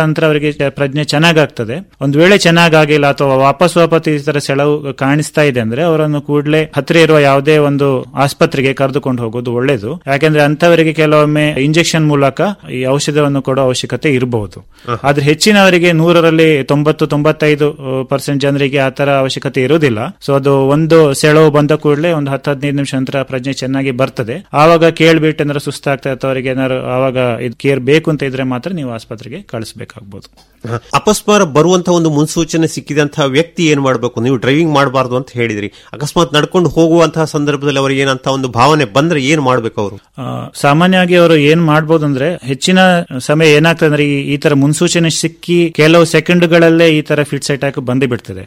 ಅವರಿಗೆ ಪ್ರಜ್ಞೆ ಚೆನ್ನಾಗಾಗ್ತದೆ ಒಂದು ವೇಳೆ ಚೆನ್ನಾಗಾಗಿಲ್ಲ ಅಥವಾ ವಾಪಸ್ ವಾಪಸ್ ಈ ತರ ಸೆಳವು ಕಾಣಿಸ್ತಾ ಇದೆ ಅಂದ್ರೆ ಅವರನ್ನು ಕೂಡಲೇ ಹತ್ತಿರ ಇರುವ ಯಾವುದೇ ಒಂದು ಆಸ್ಪತ್ರೆಗೆ ಕರೆದುಕೊಂಡು ಹೋಗೋದು ಒಳ್ಳೇದು ಯಾಕೆಂದ್ರೆ ಅಂತವರಿಗೆ ಕೆಲವೊಮ್ಮೆ ಇಂಜೆಕ್ಷನ್ ಮೂಲಕ ಈ ಔಷಧವನ್ನು ಕೊಡೋ ಅವಶ್ಯಕತೆ ಇರಬಹುದು ಆದ್ರೆ ಹೆಚ್ಚಿನವರಿಗೆ ನೂರರಲ್ಲಿ ತೊಂಬತ್ತು ತೊಂಬತ್ತೈದು ಪರ್ಸೆಂಟ್ ಜನರಿಗೆ ಆ ತರ ಅವಶ್ಯಕತೆ ಇರುವುದಿಲ್ಲ ಸೊ ಅದು ಒಂದು ಸೆಳವು ಬಂದ ಕೂಡಲೇ ಒಂದು ಹತ್ತು ಹದಿನೈದು ನಿಮಿಷ ನಂತರ ಪ್ರಜ್ಞೆ ಚೆನ್ನಾಗಿ ಬರ್ತದೆ ಆವಾಗ ಕೇಳ್ಬಿಟ್ಟು ಏನಾದ್ರು ಸುಸ್ತಾಗ್ತಾ ಅಥವಾ ಅವರಿಗೆ ಏನಾದ್ರು ಆವಾಗ ಇದು ಕೇರ್ ಬೇಕು ಅಂತ ಇದ್ರೆ ಮಾತ್ರ ನೀವು ಆಸ್ಪತ್ರೆಗೆ ಕಳಿಸಬೇಕಾಗ್ಬೋದು ಹ. ಅಪಸ್ಮಾರ ಬರುವಂತಹ ಒಂದು ಮುನ್ಸೂಚನೆ ಸಿಕ್ಕಿದಂತಹ ವ್ಯಕ್ತಿ ಏನ್ ಮಾಡಬೇಕು ನೀವು ಡ್ರೈವಿಂಗ್ ಮಾಡಬಾರ್ದು ಅಂತ ಹೇಳಿದ್ರಿ ಅಕಸ್ಮಾತ್ ನಡ್ಕೊಂಡು ಹೋಗುವಂತಹ ಸಂದರ್ಭದಲ್ಲಿ ಅವರಿಗೆ ಏನಂತ ಒಂದು ಭಾವನೆ ಬಂದ್ರೆ ಏನ್ ಮಾಡ್ಬೇಕು ಅವರು ಆ, ಸಾಮಾನ್ಯವಾಗಿ ಅವರು ಏನ್ ಮಾಡ್ಬೋದು ಅಂದ್ರೆ ಹೆಚ್ಚಿನ ಸಮಯ ಏನಾಗ್ತದೆ ಅಂದ್ರೆ ಈ- ಈ ತರ ಮುನ್ಸೂಚನೆ ಸಿಕ್ಕಿ ಕೆಲವು ಸೆಕೆಂಡ್ಗಳಲ್ಲೇ ಈ ತರ ಫಿಟ್ಸ್ ಅಟ್ಯಾಕ್ ಬಂದೇ ಬಿಡ್ತದೆ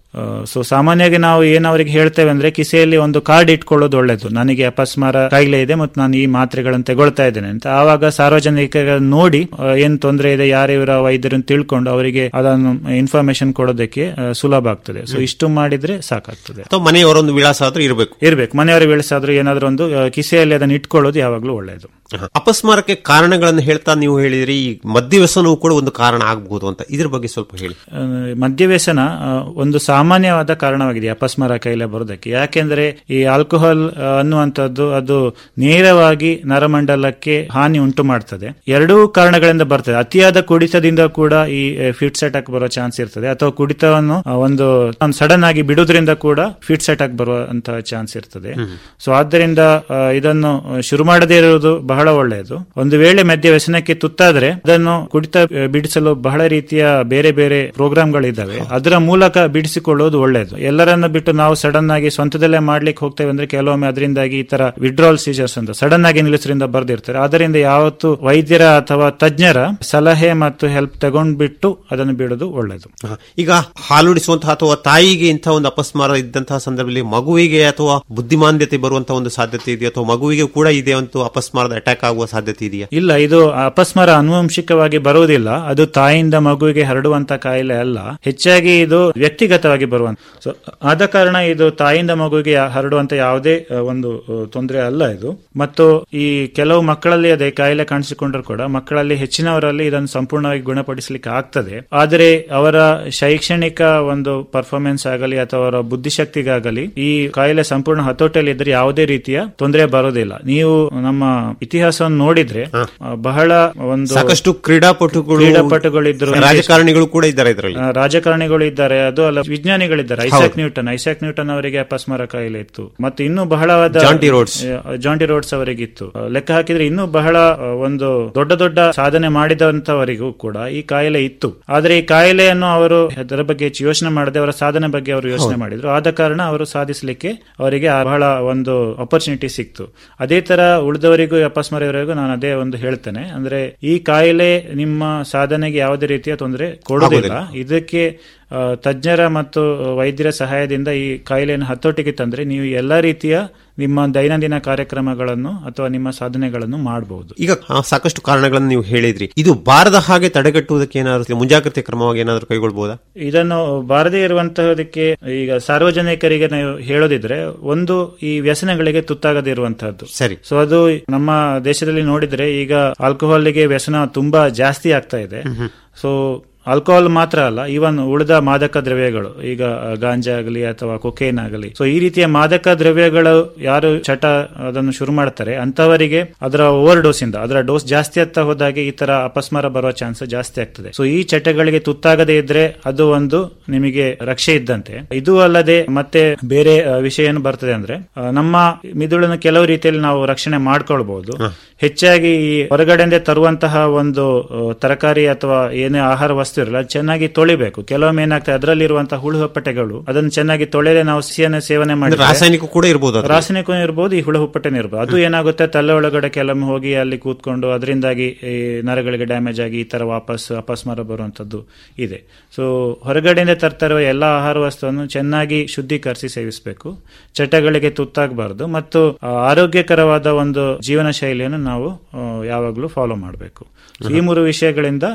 ಸೊ ಸಾಮಾನ್ಯವಾಗಿ ನಾವು ಏನ್ ಅವರಿಗೆ ಹೇಳ್ತೇವೆ ಅಂದ್ರೆ ಕಿಸೆಯಲ್ಲಿ ಒಂದು ಕಾರ್ಡ್ ಇಟ್ಕೊಳ್ಳೋದು ಒಳ್ಳೇದು ನನಗೆ ಅಪಸ್ಮಾರ ಕಾಯಿಲೆ ಇದೆ ಮತ್ತು ನಾನು ಈ ಮಾತ್ರೆಗಳನ್ನು ತಗೊಳ್ತಾ ಇದ್ದೇನೆ ಅಂತ ಆವಾಗ ಸಾರ್ವಜನಿಕ ನೋಡಿ ಆ, ಏನ್ ತೊಂದರೆ ಇದೆ ಯಾರು ಇವರ ವೈದ್ಯರನ್ನು ತಿಳ್ಕೊಂಡು ಅವರಿಗೆ ಅದನ್ನು ಇನ್ಫಾರ್ಮೇಶನ್ ಕೊಡೋದಕ್ಕೆ ಆ, ಸುಲಭ ಆಗ್ತದೆ ಸೊ ಇಷ್ಟು ಮಾಡಿದ್ರೆ ಸಾಕಾಗ್ತದೆ ಅಥವಾ ಮನೆಯವರೊಂದು ವಿಳಾಸ ಆದ್ರೂ ಇರಬೇಕು ಇರ್ಬೇಕು ಮನೆಯವರ ಬೆಳೆಸಾದ್ರೂ ಏನಾದ್ರೂ ಒಂದು ಆ, ಕಿಸೆಯಲ್ಲಿ ಅದನ್ನು ಇಟ್ಕೊಳ್ಳೋದು ಯಾವಾಗಲೂ ಒಳ್ಳೆಯದು ಅಪಸ್ಮಾರಕ್ಕೆ ಕಾರಣಗಳನ್ನು ಹೇಳ್ತಾ ನೀವು ಹೇಳಿದ್ರಿ ಈ ಮದ್ಯವ್ಯಸನವು ಕೂಡ ಒಂದು ಕಾರಣ ಆಗಬಹುದು ಅಂತ ಇದ್ರ ಬಗ್ಗೆ ಸ್ವಲ್ಪ ಹೇಳಿ ಆ, ಮದ್ಯವ್ಯಸನ ಆ, ಒಂದು ಸಾಮಾನ್ಯವಾದ ಕಾರಣವಾಗಿದೆ ಈ ಅಪಸ್ಮಾರ ಕಾಯಿಲೆ ಬರೋದಕ್ಕೆ ಯಾಕೆಂದ್ರೆ ಈ ಆಲ್ಕೋಹಾಲ್ ಆ, ಅನ್ನುವಂಥದ್ದು ಅದು ನೇರವಾಗಿ ನರಮಂಡಲಕ್ಕೆ ಹಾನಿ ಉಂಟು ಮಾಡ್ತದೆ ಎರಡೂ ಕಾರಣಗಳಿಂದ ಬರ್ತದೆ ಅತಿಯಾದ ಕುಡಿತದಿಂದ ಕೂಡ ಈ ಫಿಟ್ಸ್ ಅಟ್ಯಾಕ್ ಬರೋ ಚಾನ್ಸ್ ಇರ್ತದೆ ಅಥವಾ ಕುಡಿತವನ್ನು ಆ, ಒಂದು ಸಡನ್ ಆಗಿ ಬಿಡುವುದರಿಂದ ಕೂಡ ಫಿಟ್ಸ್ ಅಟ್ಯಾಕ್ ಬರುವಂತಹ ಚಾನ್ಸ್ ಇರ್ತದೆ ಸೊ ಆದ್ದರಿಂದ ಆ, ಇದನ್ನು ಶುರು ಮಾಡದೇ ಇರುವುದು ಬಹಳ ಒಳ್ಳೆಯದು ಒಂದು ವೇಳೆ ಮದ್ಯ ವ್ಯಸನಕ್ಕೆ ತುತ್ತಾದ್ರೆ ಅದನ್ನು ಕುಡಿತ ಆ, ಬಿಡಿಸಲು ಬಹಳ ರೀತಿಯ ಬೇರೆ ಬೇರೆ ಪ್ರೋಗ್ರಾಮ್ಗಳಿದ್ದಾವೆ ಅದರ ಮೂಲಕ ಬಿಡಿಸಿಕೊಳ್ಳುವುದು ಒಳ್ಳೆಯದು ಎಲ್ಲರನ್ನ ಬಿಟ್ಟು ನಾವು ಸಡನ್ ಆಗಿ ಸ್ವಂತದಲ್ಲೇ ಮಾಡ್ಲಿಕ್ಕೆ ಹೋಗ್ತೇವೆ ಅಂದ್ರೆ ಕೆಲವೊಮ್ಮೆ ಅದರಿಂದಾಗಿ ಈ ತರ ವಿಡ್ರಾಲ್ ಸೀಜರ್ಸ್ ಅಂತ ಸಡನ್ ಆಗಿ ನಿಲ್ಲಿಸರಿಂದ ಬರ್ದಿರ್ತಾರೆ ಅದರಿಂದ ಯಾವತ್ತು ವೈದ್ಯರ ಅಥವಾ ತಜ್ಞರ ಸಲಹೆ ಮತ್ತು ಹೆಲ್ಪ್ ತಗೊಂಡ್ಬಿಟ್ಟು ಅದನ್ನು ಬಿಡೋದು ಒಳ್ಳೆಯದು ಹ. ಈಗ ಹಾಲುಡಿಸುವಂತಹ ಅಥವಾ ತಾಯಿಗೆ ಇಂತಹ ಒಂದು ಅಪಸ್ಮಾರ ಇದ್ದಂತಹ ಸಂದರ್ಭದಲ್ಲಿ ಮಗುವಿಗೆ ಅಥವಾ ಬುದ್ಧಿಮಾಂದ್ಯತೆ ಬರುವಂತಹ ಒಂದು ಸಾಧ್ಯತೆ ಇದೆಯಾ ಅಥವಾ ಮಗುವಿಗೆ ಕೂಡ ಇದೆ ಒಂದು ಅಪಸ್ಮಾರದ ಅಟ್ಯಾಕ್ ಆಗುವ ಸಾಧ್ಯತೆ ಇದೆಯಾ ಇಲ್ಲ ಇದು ಅಪಸ್ಮಾರ ಆನುವಂಶಿಕವಾಗಿ ಬರುವುದಿಲ್ಲ ಅದು ತಾಯಿಯಿಂದ ಮಗುವಿಗೆ ಹರಡುವಂತ ಕಾಯಿಲೆ ಅಲ್ಲ ಹೆಚ್ಚಾಗಿ ಇದು ವ್ಯಕ್ತಿಗತವಾಗಿ ಬರುವಂತ ಸೊ ಆದ ಕಾರಣ ಇದು ತಾಯಿಯಿಂದ ಮಗುವಿಗೆ ಯಾ- ಹರಡುವಂತ ಯಾವುದೇ ಅ, ಒಂದು ಅ, ತೊಂದರೆ ಅಲ್ಲ ಇದು ಮತ್ತು ಈ ಕೆಲವು ಮಕ್ಕಳಲ್ಲಿ ಅದೇ ಕಾಯಿಲೆ ಕಾಣಿಸಿಕೊಂಡ್ರು ಕೂಡ ಮಕ್ಕಳಲ್ಲಿ ಹೆಚ್ಚಿನವರಲ್ಲಿ ಇದನ್ನು ಸಂಪೂರ್ಣವಾಗಿ ಗುಣಪಡಿಸಲಿಕ್ಕೆ ಆಗ್ತದೆ ಆದರೆ ಅವರ ಶೈಕ್ಷಣಿಕ ಒಂದು ಪರ್ಫಾರ್ಮೆನ್ಸ್ ಆಗಲಿ ಅಥವಾ ಅವರ ಬುದ್ಧಿಶಕ್ತಿಗಾಗಲಿ ಈ ಕಾಯಿಲೆ ಸಂಪೂರ್ಣ ಹತೋಟಿಯಲ್ಲಿ ಇದ್ರೆ ಯಾವುದೇ ರೀತಿಯ ತೊಂದರೆ ಬರೋದಿಲ್ಲ ನೀವು ನಮ್ಮ ಇತಿಹಾಸವನ್ನು ನೋಡಿದ್ರೆ ಆ, ಬಹಳ ಒಂದು ಸಾಕಷ್ಟು ಕ್ರೀಡಾಪಟುಗಳು ಕ್ರೀಡಾಪಟುಗಳಿದ್ರು ರಾಜಕಾರಣಿಗಳು ಕೂಡ ಇದ್ದಾರೆ ಇದರಲ್ಲಿ ಆ, ರಾಜಕಾರಣಿಗಳು ಇದ್ದಾರೆ ಅದು ಅಲ್ಲ ವಿಜ್ಞಾನಿಗಳಿದ್ದಾರೆ ಐಸಾಕ್ ನ್ಯೂಟನ್ ಐಸಾಕ್ ನ್ಯೂಟನ್ ಅವರಿಗೆ ಅಪಸ್ಮಾರ ಕಾಯಿಲೆ ಇತ್ತು ಮತ್ತು ಇನ್ನೂ ಬಹಳವಾದ ಜಾನ್ ಟಿ ರೋಡ್ಸ್. ಆ, ಜಾನ್ ಟಿ ರೋಡ್ಸ್ ಅವರಿಗಿತ್ತು ಆ, ಲೆಕ್ಕ ಹಾಕಿದ್ರೆ ಇನ್ನೂ ಬಹಳ ಆ, ಒಂದು ದೊಡ್ಡ ದೊಡ್ಡ ಸಾಧನೆ ಮಾಡಿದಂತವರಿಗೂ ಕೂಡ ಈ ಕಾಯಿಲೆ ಇತ್ತು ಆದ್ರೆ ಈ ಕಾಯಿಲೆಯನ್ನು ಅವರು ಅದರ ಬಗ್ಗೆ ಹೆಚ್ಚು ಯೋಚನೆ ಮಾಡದೆ ಅವರ ಸಾಧನೆ ಬಗ್ಗೆ ಅವರು ಯೋಚನೆ ಮಾಡಿದ್ರು ಆದ ಕಾರಣ ಅವರು ಸಾಧಿಸಲಿಕ್ಕೆ ಅವರಿಗೆ ಆ ಬಹಳ ಒಂದು ಅಪರ್ಚುನಿಟಿ ಸಿಕ್ತು ಅದೇ ತರ ಉಳಿದವರಿಗೂ ಅಪಸ್ಮಾರ ಇವರಿಗೂ ನಾನು ಅದೇ ಒಂದು ಹೇಳ್ತೇನೆ ಅಂದ್ರೆ ಈ ಕಾಯಿಲೆ ನಿಮ್ಮ ಸಾಧನೆಗೆ ಯಾವುದೇ ರೀತಿಯ ತೊಂದರೆ ಕೊಡೋದಿಲ್ಲ ಇದಕ್ಕೆ ಆ, ತಜ್ಞರ ಮತ್ತು ವೈದ್ಯರ ಸಹಾಯದಿಂದ ಈ ಕಾಯಿಲೆಯನ್ನು ಹತೋಟಿಗೆ ತಂದ್ರೆ ನೀವು ಎಲ್ಲಾ ರೀತಿಯ ನಿಮ್ಮ ದೈನಂದಿನ ಕಾರ್ಯಕ್ರಮಗಳನ್ನು ಅಥವಾ ನಿಮ್ಮ ಸಾಧನೆಗಳನ್ನು ಮಾಡಬಹುದು ಈಗ ಆ, ಸಾಕಷ್ಟು ಕಾರಣಗಳನ್ನು ನೀವು ಹೇಳಿದ್ರಿ ಇದು ಬಾರದ ಹಾಗೆ ತಡೆಗಟ್ಟುವುದಕ್ಕೆ ಏನಾದ್ರು ಮುಂಜಾಗ್ರತೆ ಕ್ರಮವಾಗಿ ಏನಾದ್ರು ಕೈಗೊಳ್ಬಹುದಾ ಇದನ್ನು ಬಾರದೇ ಇರುವಂತಹದಕ್ಕೆ ಈಗ ಸಾರ್ವಜನಿಕರಿಗೆ ನಾವು ಹೇಳೋದಿದ್ರೆ ಒಂದು ಈ ವ್ಯಸನಗಳಿಗೆ ತುತ್ತಾಗದೇ ಇರುವಂತಹದ್ದು ಸರಿ ಸೊ ಅದು ನಮ್ಮ ದೇಶದಲ್ಲಿ ನೋಡಿದ್ರೆ ಈಗ ಆಲ್ಕೋಹಾಲ್ಗೆ ವ್ಯಸನ ತುಂಬಾ ಜಾಸ್ತಿ ಆಗ್ತಾ ಇದೆ ಸೊ ಆಲ್ಕೋಹಾಲ್ ಮಾತ್ರ ಅಲ್ಲ ಈವನ್ ಉಳಿದ ಮಾದಕ ದ್ರವ್ಯಗಳು ಈಗ ಗಾಂಜಾ ಆಗಲಿ ಅಥವಾ ಕೊಕೇನ್ ಆಗಲಿ ಸೊ ಈ ರೀತಿಯ ಮಾದಕ ದ್ರವ್ಯಗಳು ಯಾರು ಚಟ ಅದನ್ನು ಶುರು ಮಾಡ್ತಾರೆ ಅಂತವರಿಗೆ ಅದರ ಓವರ್ ಡೋಸ್ ಇಂದ ಅದರ ಡೋಸ್ ಜಾಸ್ತಿ ಆಗ್ತಾ ಹೋದಾಗೆ ಈ ತರ ಅಪಸ್ಮಾರ ಬರುವ ಚಾನ್ಸ್ ಜಾಸ್ತಿ ಆಗ್ತದೆ ಸೊ ಈ ಚಟಗಳಿಗೆ ತುತ್ತಾಗದೇ ಇದ್ರೆ ಅದು ಒಂದು ನಿಮಗೆ ರಕ್ಷೆ ಇದ್ದಂತೆ ಇದು ಅಲ್ಲದೆ ಮತ್ತೆ ಬೇರೆ ಆ, ವಿಷಯ ಏನು ಬರ್ತದೆ ಅಂದ್ರೆ ಆ, ನಮ್ಮ ಮಿದುಳನ್ನು ಕೆಲವು ರೀತಿಯಲ್ಲಿ ನಾವು ರಕ್ಷಣೆ ಮಾಡ್ಕೊಳ್ಬಹುದು ಹೆಚ್ಚಾಗಿ ಈ ಹೊರಗಡೆಯಿಂದ ತರುವಂತಹ ಒಂದು ಆ, ತರಕಾರಿ ಅಥವಾ ಏನೇ ಆಹಾರ ವಸ್ತು ಇರಲ್ಲ ಅದು ಚೆನ್ನಾಗಿ ತೊಳಿಬೇಕು ಕೆಲವೊಮ್ಮೆ ಏನಾಗ್ತದೆ ಅದರಲ್ಲಿರುವಂತಹ ಹುಳು ಹುಪ್ಪಟೆಗಳು ಅದನ್ನು ಚೆನ್ನಾಗಿ ತೊಳೆದೇ ನಾವು ಸಿಹಿಯನ್ನು ಸೇವನೆ ಮಾಡಿ ರಾಸಾಯನಿಕ ಕೂಡ ಇರಬಹುದು ಅದು ರಾಸಾಯನಿಕ ಇರ್ಬೋದು ಈ ಹುಳು ಹುಪ್ಪಟೆನೂ ಇರ್ಬೋದು ಅದು ಏನಾಗುತ್ತೆ ತಲೆ ಒಳಗಡೆ ಕೆಲವೊಮ್ಮೆ ಹೋಗಿ ಅಲ್ಲಿ ಕೂತ್ಕೊಂಡು ಅದರಿಂದಾಗಿ ಈ ನರಗಳಿಗೆ ಡ್ಯಾಮೇಜ್ ಆಗಿ ಈ ತರ ವಾಪಸ್ ಅಪಸ್ಮಾರ ಬರುವಂತದ್ದು ಇದೆ ಸೊ ಹೊರಗಡೆಯಿಂದ ತರ್ತಾ ಇರುವ ಎಲ್ಲ ಆಹಾರ ವಸ್ತುವನ್ನು ಚೆನ್ನಾಗಿ ಶುದ್ಧೀಕರಿಸಿ ಸೇವಿಸಬೇಕು ಚಟಗಳಿಗೆ ತುತ್ತಾಗಬಾರದು ಮತ್ತು ಆ, ಆರೋಗ್ಯಕರವಾದ ಒಂದು ಜೀವನ ಶೈಲಿಯನ್ನು ನಾವು ಆ, ಯಾವಾಗಲೂ ಫಾಲೋ ಮಾಡಬೇಕು ಈ ಮೂರು ವಿಷಯಗಳಿಂದ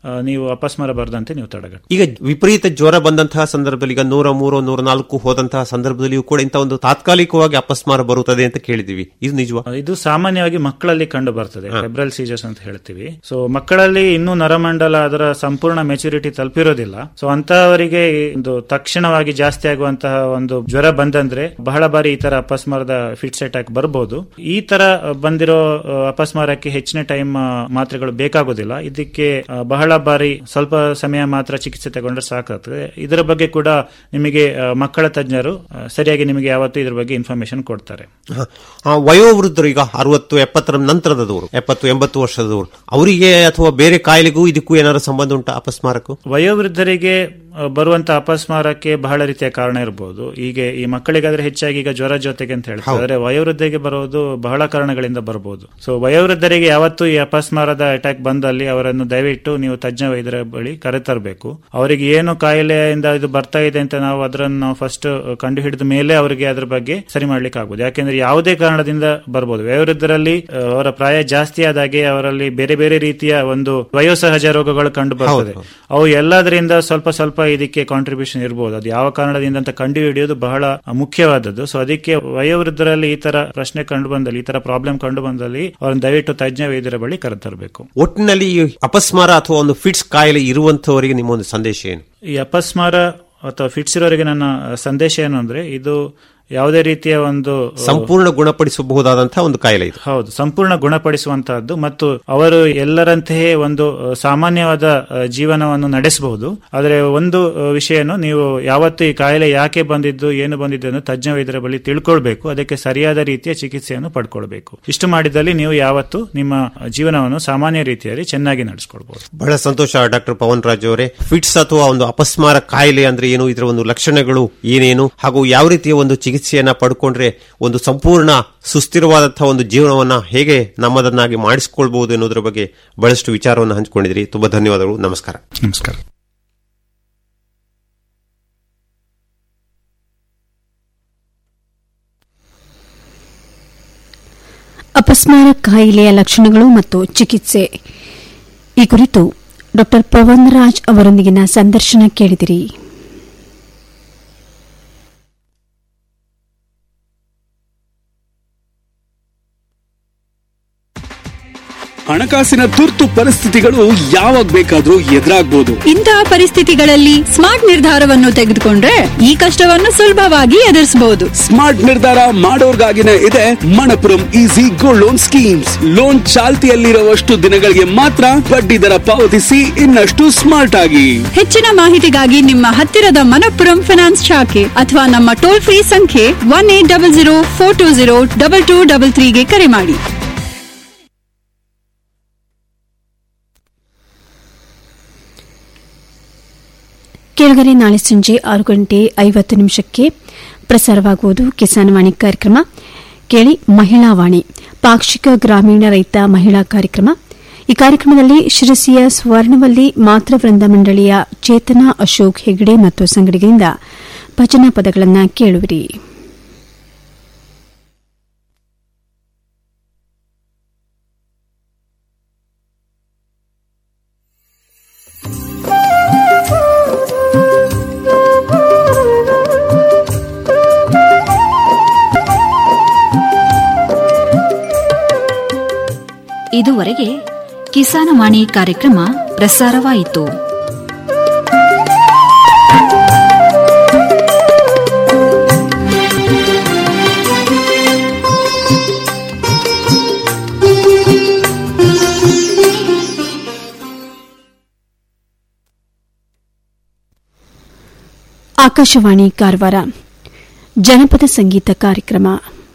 ಆ, ನೀವು ಅಪಸ್ಮಾರ ಬರದಂತೆ ನೀವು ತಡೆಗಟ್ಟ ಈಗ ವಿಪರೀತ ಜ್ವರ ಬಂದಂತಹ ಸಂದರ್ಭದಲ್ಲಿ ಈಗ ನೂರ ಮೂರು ನೂರ ನಾಲ್ಕು ಹೋದಂತಹ ಸಂದರ್ಭದಲ್ಲಿಯೂ ಕೂಡ ಇಂಥ ಒಂದು ತಾತ್ಕಾಲಿಕವಾಗಿ ಅಪಸ್ಮಾರ ಬರುತ್ತದೆ ಅಂತ ಕೇಳಿದೀವಿ ಇದು ನಿಜವಾ ಇದು ಸಾಮಾನ್ಯವಾಗಿ ಮಕ್ಕಳಲ್ಲಿ ಕಂಡು ಬರ್ತದೆ ಫೆಬ್ರಲ್ ಸೀಜರ್ಸ್ ಅಂತ ಹೇಳ್ತೀವಿ ಸೊ ಮಕ್ಕಳಲ್ಲಿ ಇನ್ನೂ ನರಮಂಡಲ ಅದರ ಸಂಪೂರ್ಣ ಮೆಚುರಿಟಿ ತಲುಪಿರೋದಿಲ್ಲ ಸೊ ಅಂತವರಿಗೆ ಒಂದು ತಕ್ಷಣವಾಗಿ ಜಾಸ್ತಿ ಆಗುವಂತಹ ಒಂದು ಜ್ವರ ಬಂದಂದ್ರೆ ಬಹಳ ಬಾರಿ ಈ ತರ ಅಪಸ್ಮಾರದ ಫಿಟ್ಸ್ ಅಟ್ಯಾಕ್ ಬರಬಹುದು ಈ ತರ ಬಂದಿರೋ ಆ, ಅಪಸ್ಮಾರಕ್ಕೆ ಹೆಚ್ಚಿನ ಟೈಮ್ ಮಾತ್ರೆಗಳು ಬೇಕಾಗೋದಿಲ್ಲ ಇದಕ್ಕೆ ಆ, ಬಹಳ ಬಾರಿ ಸ್ವಲ್ಪ ಸಮಯ ಮಾತ್ರ ಚಿಕಿತ್ಸೆ ತಗೊಂಡ್ರೆ ಸಾಕಾಗ್ತದೆ ಇದರ ಬಗ್ಗೆ ಕೂಡ ನಿಮಗೆ ಆ, ಮಕ್ಕಳ ತಜ್ಞರು ಆ, ಸರಿಯಾಗಿ ನಿಮಗೆ ಯಾವತ್ತೂ ಇದ್ರ ಬಗ್ಗೆ ಇನ್ಫಾರ್ಮೇಶನ್ ಕೊಡ್ತಾರೆ ಹ. ಆ, ವಯೋವೃದ್ಧರು ಈಗ ಅರವತ್ತು ಎಪ್ಪತ್ತರ ನಂತರದವರು ಎಪ್ಪತ್ತು ಎಂಬತ್ತು ವರ್ಷದವರು ಅವರಿಗೆ ಅಥವಾ ಬೇರೆ ಕಾಯಿಲೆಗೂ ಇದಕ್ಕೂ ಏನಾದ್ರು ಸಂಬಂಧ ಉಂಟಾ ಅಪಸ್ಮಾರಕ್ಕೂ ವಯೋವೃದ್ಧರಿಗೆ ಅ, ಬರುವಂತ ಅಪಸ್ಮಾರಕ್ಕೆ ಬಹಳ ರೀತಿಯ ಕಾರಣ ಇರಬಹುದು ಹೀಗೆ ಈ ಮಕ್ಕಳಿಗಾದ್ರೆ ಹೆಚ್ಚಾಗಿ ಈಗ ಜ್ವರ ಜೊತೆಗೆ ಅಂತ ಹೇಳ್ತಾರೆ ಆದ್ರೆ ವಯೋವೃದ್ಧರಿಗೆ ಬರೋದು ಬಹಳ ಕಾರಣಗಳಿಂದ ಬರಬಹುದು ಸೊ ವಯೋವೃದ್ಧರಿಗೆ ಯಾವತ್ತೂ ಈ ಅಪಸ್ಮಾರದ ಅಟ್ಯಾಕ್ ಬಂದಲ್ಲಿ ಅವರನ್ನು ದಯವಿಟ್ಟು ನೀವು ತಜ್ಞ ವೈದ್ಯರ ಬಳಿ ಕರೆತರಬೇಕು ಅವರಿಗೆ ಏನು ಕಾಯಿಲೆಯಿಂದ ಇದು ಬರ್ತಾ ಇದೆ ಅಂತ ನಾವು ಅದರನ್ನು ನಾವು ಫಸ್ಟ್ ಕಂಡು ಹಿಡಿದ ಮೇಲೆ ಅವರಿಗೆ ಅದ್ರ ಬಗ್ಗೆ ಸರಿ ಮಾಡ್ಲಿಕ್ಕೆ ಆಗ್ಬೋದು ಯಾಕೆಂದ್ರೆ ಯಾವುದೇ ಕಾರಣದಿಂದ ಬರ್ಬೋದು ವಯೋವೃದ್ಧರಲ್ಲಿ ಅ, ಅವರ ಪ್ರಾಯ ಜಾಸ್ತಿ ಆದಾಗೆ ಅವರಲ್ಲಿ ಬೇರೆ ಬೇರೆ ರೀತಿಯ ಒಂದು ವಯೋಸಹಜ ರೋಗಗಳು ಕಂಡು ಬರ್ತದೆ ಅವು ಎಲ್ಲದರಿಂದ ಸ್ವಲ್ಪ ಸ್ವಲ್ಪ ಇದಕ್ಕೆ ಕಾಂಟ್ರಿಬ್ಯೂಷನ್ ಇರಬಹುದು ಅದು ಯಾವ ಕಾರಣದಿಂದ ಅಂತ ಕಂಡು ಹಿಡಿಯೋದು ಬಹಳ ಮುಖ್ಯವಾದದ್ದು ಸೊ ಅದಕ್ಕೆ ವಯೋವೃದ್ಧರಲ್ಲಿ ಈ ತರ ಪ್ರಶ್ನೆ ಕಂಡು ಬಂದಲ್ಲಿ ಈ ತರ ಪ್ರಾಬ್ಲಮ್ ಕಂಡು ಬಂದಲ್ಲಿ ಅವ್ರನ್ನ ದಯವಿಟ್ಟು ತಜ್ಞ ವೈದ್ಯರ ಬಳಿ ಕರೆತರಬೇಕು ಒಟ್ಟಿನಲ್ಲಿ ಈ ಅಪಸ್ಮಾರ ಅಥವಾ ಒಂದು ಫಿಟ್ಸ್ ಕಾಯಿಲೆ ಇರುವಂತವರಿಗೆ ನಿಮ್ಮ ಒಂದು ಸಂದೇಶ ಏನು ಈ ಅಪಸ್ಮಾರ ಅಥವಾ ಫಿಟ್ಸ್ ಇರೋರಿಗೆ ನನ್ನ ಸಂದೇಶ ಏನು ಅಂದ್ರೆ ಇದು ಯಾವುದೇ ರೀತಿಯ ಒಂದು ಸಂಪೂರ್ಣ ಗುಣಪಡಿಸಬಹುದಾದಂತಹ ಒಂದು ಕಾಯಿಲೆ ಇದು ಹೌದು ಸಂಪೂರ್ಣ ಗುಣಪಡಿಸುವಂತಹದ್ದು ಮತ್ತು ಅವರು ಎಲ್ಲರಂತೆಯೇ ಒಂದು ಅ, ಸಾಮಾನ್ಯವಾದ ಅ, ಜೀವನವನ್ನು ನಡೆಸಬಹುದು ಆದರೆ ಒಂದು ಅ, ವಿಷಯನು ನೀವು ಯಾವತ್ತು ಈ ಕಾಯಿಲೆ ಯಾಕೆ ಬಂದಿದ್ದು ಏನು ಬಂದಿದ್ದು ಎಂದು ತಜ್ಞ ವೈದ್ಯರ ಬಳಿ ತಿಳ್ಕೊಳ್ಬೇಕು ಅದಕ್ಕೆ ಸರಿಯಾದ ರೀತಿಯ ಚಿಕಿತ್ಸೆಯನ್ನು ಪಡ್ಕೊಳ್ಬೇಕು ಇಷ್ಟು ಮಾಡಿದಲ್ಲಿ ನೀವು ಯಾವತ್ತು ನಿಮ್ಮ ಜೀವನವನ್ನು ಸಾಮಾನ್ಯ ರೀತಿಯಲ್ಲಿ ಚೆನ್ನಾಗಿ ನಡೆಸ್ಕೊಳ್ಬಹುದು ಬಹಳ ಸಂತೋಷ ಡಾಕ್ಟರ್ ಪವನ್ ರಾಜ್ ಅವರೇ ಫಿಟ್ಸ್ ಅಥವಾ ಒಂದು ಅಪಸ್ಮಾರ ಕಾಯಿಲೆ ಅಂದ್ರೆ ಏನು ಇದರ ಒಂದು ಲಕ್ಷಣಗಳು ಏನೇನು ಹಾಗೂ ಯಾವ ರೀತಿಯ ಒಂದು ಚಿಕಿತ್ಸೆಯನ್ನ ಪಡ್ಕೊಂಡ್ರೆ ಒಂದು ಸಂಪೂರ್ಣ ಸುಸ್ಥಿರವಾದಂತಹ ಒಂದು ಜೀವನವನ್ನ ಹೇಗೆ ನಮ್ಮದನ್ನಾಗಿ ಮಾಡಿಸಿಕೊಳ್ಬಹುದು ಎನ್ನುವುದರ ಬಗ್ಗೆ ಬಹಳಷ್ಟು ವಿಚಾರವನ್ನು ಹಂಚಿಕೊಂಡಿದ್ರಿ ತುಂಬಾ ಧನ್ಯವಾದಗಳು ನಮಸ್ಕಾರ ನಮಸ್ಕಾರ ಅಪಸ್ಮಾರ ಕಾಯಿಲೆಯ ಲಕ್ಷಣಗಳು ಮತ್ತು ಚಿಕಿತ್ಸೆ ಈ ಕುರಿತು ಡಾ ಪವನ್ ರಾಜ್ ಅವರೊಂದಿಗಿನ ಸಂದರ್ಶನ ಕೇಳಿದಿರಿ ಹಣಕಾಸಿನ ತುರ್ತು ಪರಿಸ್ಥಿತಿಗಳು ಯಾವಾಗ ಬೇಕಾದ್ರೂ ಎದುರಾಗ್ಬೋದು ಇಂತಹ ಪರಿಸ್ಥಿತಿಗಳಲ್ಲಿ ಸ್ಮಾರ್ಟ್ ನಿರ್ಧಾರವನ್ನು ತೆಗೆದುಕೊಂಡ್ರೆ ಈ ಕಷ್ಟವನ್ನು ಸುಲಭವಾಗಿ ಎದುರಿಸಬಹುದು ಸ್ಮಾರ್ಟ್ ನಿರ್ಧಾರ ಮಾಡೋರ್ಗಾಗಿನೇ ಇದೆ Manappuram easy gold loan schemes loan ಚಾಲ್ತಿಯಲ್ಲಿರುವಷ್ಟು ದಿನಗಳಿಗೆ ಮಾತ್ರ ಬಡ್ಡಿ ದರ ಪಾವತಿಸಿ ಇನ್ನಷ್ಟು ಸ್ಮಾರ್ಟ್ ಆಗಿ ಹೆಚ್ಚಿನ ಮಾಹಿತಿಗಾಗಿ ನಿಮ್ಮ ಹತ್ತಿರದ ಮನಪ್ಪುರಂ ಫಿನಾನ್ಸ್ ಶಾಖೆ ಅಥವಾ ನಮ್ಮ ಟೋಲ್ ಫ್ರೀ ಸಂಖ್ಯೆ one eight double zero four two zero double two double ತ್ರೀಗೆ ಕರೆ ಮಾಡಿ ಕೆಳಗರೆ ನಾಳೆ ಸಂಜೆ ಆರು ಗಂಟೆ ಐವತ್ತು ನಿಮಿಷಕ್ಕೆ ಪ್ರಸಾರವಾಗುವುದು ಕಿಸಾನ್ವಾಣಿ ಕಾರ್ಯಕ್ರಮ ಕೇಳಿ ಮಹಿಳಾ ವಾಣಿ ಪಾಕ್ಷಿಕ ಗ್ರಾಮೀಣ ರೈತ ಮಹಿಳಾ ಕಾರ್ಯಕ್ರಮ ಈ ಕಾರ್ಯಕ್ರಮದಲ್ಲಿ ಶಿರಸಿಯ ಸ್ವರ್ಣವಲ್ಲಿ ಮಾತೃವೃಂದ ಮಂಡಳಿಯ ಚೇತನಾ ಅಶೋಕ್ ಹೆಗ್ಡೆ ಮತ್ತು ಸಂಗಡಿಗರಿಂದ ಭಜನಾ ಪದಗಳನ್ನು ಕೇಳುವಿರಿ ಇದುವರೆಗೆ ಕಿಸಾನವಾಣಿ ಕಾರ್ಯಕ್ರಮ ಪ್ರಸಾರವಾಯಿತು ಆಕಾಶವಾಣಿ ಕಾರವಾರ ಜನಪದ ಸಂಗೀತ ಕಾರ್ಯಕ್ರಮ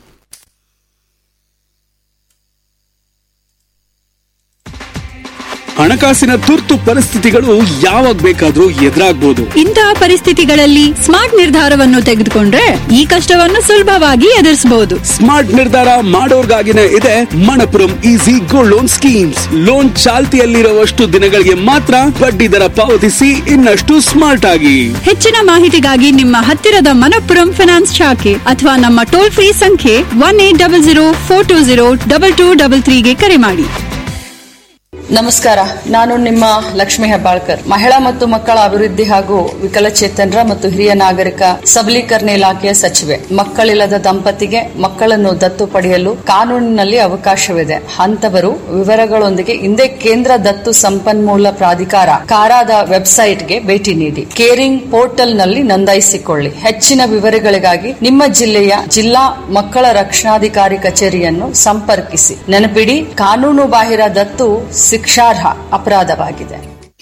ಹಣಕಾಸಿನ ತುರ್ತು ಪರಿಸ್ಥಿತಿಗಳು ಯಾವಾಗ ಬೇಕಾದ್ರೂ ಎದುರಾಗ್ಬೋದು ಇಂತಹ ಪರಿಸ್ಥಿತಿಗಳಲ್ಲಿ ಸ್ಮಾರ್ಟ್ ನಿರ್ಧಾರವನ್ನು ತೆಗೆದುಕೊಂಡ್ರೆ ಈ ಕಷ್ಟವನ್ನು ಸುಲಭವಾಗಿ ಎದುರಿಸಬಹುದು ಸ್ಮಾರ್ಟ್ ನಿರ್ಧಾರ ಮಾಡೋರ್ಗಾಗಿನೇ ಇದೆ Manappuram easy gold loan schemes loan ಚಾಲ್ತಿಯಲ್ಲಿರುವಷ್ಟು ದಿನಗಳಿಗೆ ಮಾತ್ರ ಬಡ್ಡಿ ದರ ಪಾವತಿಸಿ ಇನ್ನಷ್ಟು ಸ್ಮಾರ್ಟ್ ಆಗಿ ಹೆಚ್ಚಿನ ಮಾಹಿತಿಗಾಗಿ ನಿಮ್ಮ ಹತ್ತಿರದ ಮನಪ್ಪುರಂ ಫಿನಾನ್ಸ್ ಶಾಖೆ ಅಥವಾ ನಮ್ಮ ಟೋಲ್ ಫ್ರೀ ಸಂಖ್ಯೆ one eight double zero four two zero double two double ತ್ರೀಗೆ ಕರೆ ಮಾಡಿ ನಮಸ್ಕಾರ ನಾನು ನಿಮ್ಮ ಲಕ್ಷ್ಮಿ ಹೆಬ್ಬಾಳ್ಕರ್ ಮಹಿಳಾ ಮತ್ತು ಮಕ್ಕಳ ಅಭಿವೃದ್ಧಿ ಹಾಗೂ ವಿಕಲಚೇತನರ ಮತ್ತು ಹಿರಿಯ ನಾಗರಿಕ ಸಬಲೀಕರಣ ಇಲಾಖೆಯ ಸಚಿವೆ ಮಕ್ಕಳಿಲ್ಲದ ದಂಪತಿಗೆ ಮಕ್ಕಳನ್ನು ದತ್ತು ಪಡೆಯಲು ಕಾನೂನಿನಲ್ಲಿ ಅವಕಾಶವಿದೆ ಅಂತವರು ವಿವರಗಳೊಂದಿಗೆ ಹಿಂದೆ ಕೇಂದ್ರ ದತ್ತು ಸಂಪನ್ಮೂಲ ಪ್ರಾಧಿಕಾರ ಕಾರಾದ ವೆಬ್ಸೈಟ್ಗೆ ಭೇಟಿ ನೀಡಿ ಕೇರಿಂಗ್ ಪೋರ್ಟಲ್ನಲ್ಲಿ ನೋಂದಾಯಿಸಿಕೊಳ್ಳಿ ಹೆಚ್ಚಿನ ವಿವರಗಳಿಗಾಗಿ ನಿಮ್ಮ ಜಿಲ್ಲೆಯ ಜಿಲ್ಲಾ ಮಕ್ಕಳ ರಕ್ಷಣಾಧಿಕಾರಿ ಕಚೇರಿಯನ್ನು ಸಂಪರ್ಕಿಸಿ ನೆನಪಿಡಿ ಕಾನೂನು ಬಾಹಿರ ದತ್ತು ಶಿಕ್ಷಾರ್ಹ ಅಪರಾಧವಾಗಿದೆ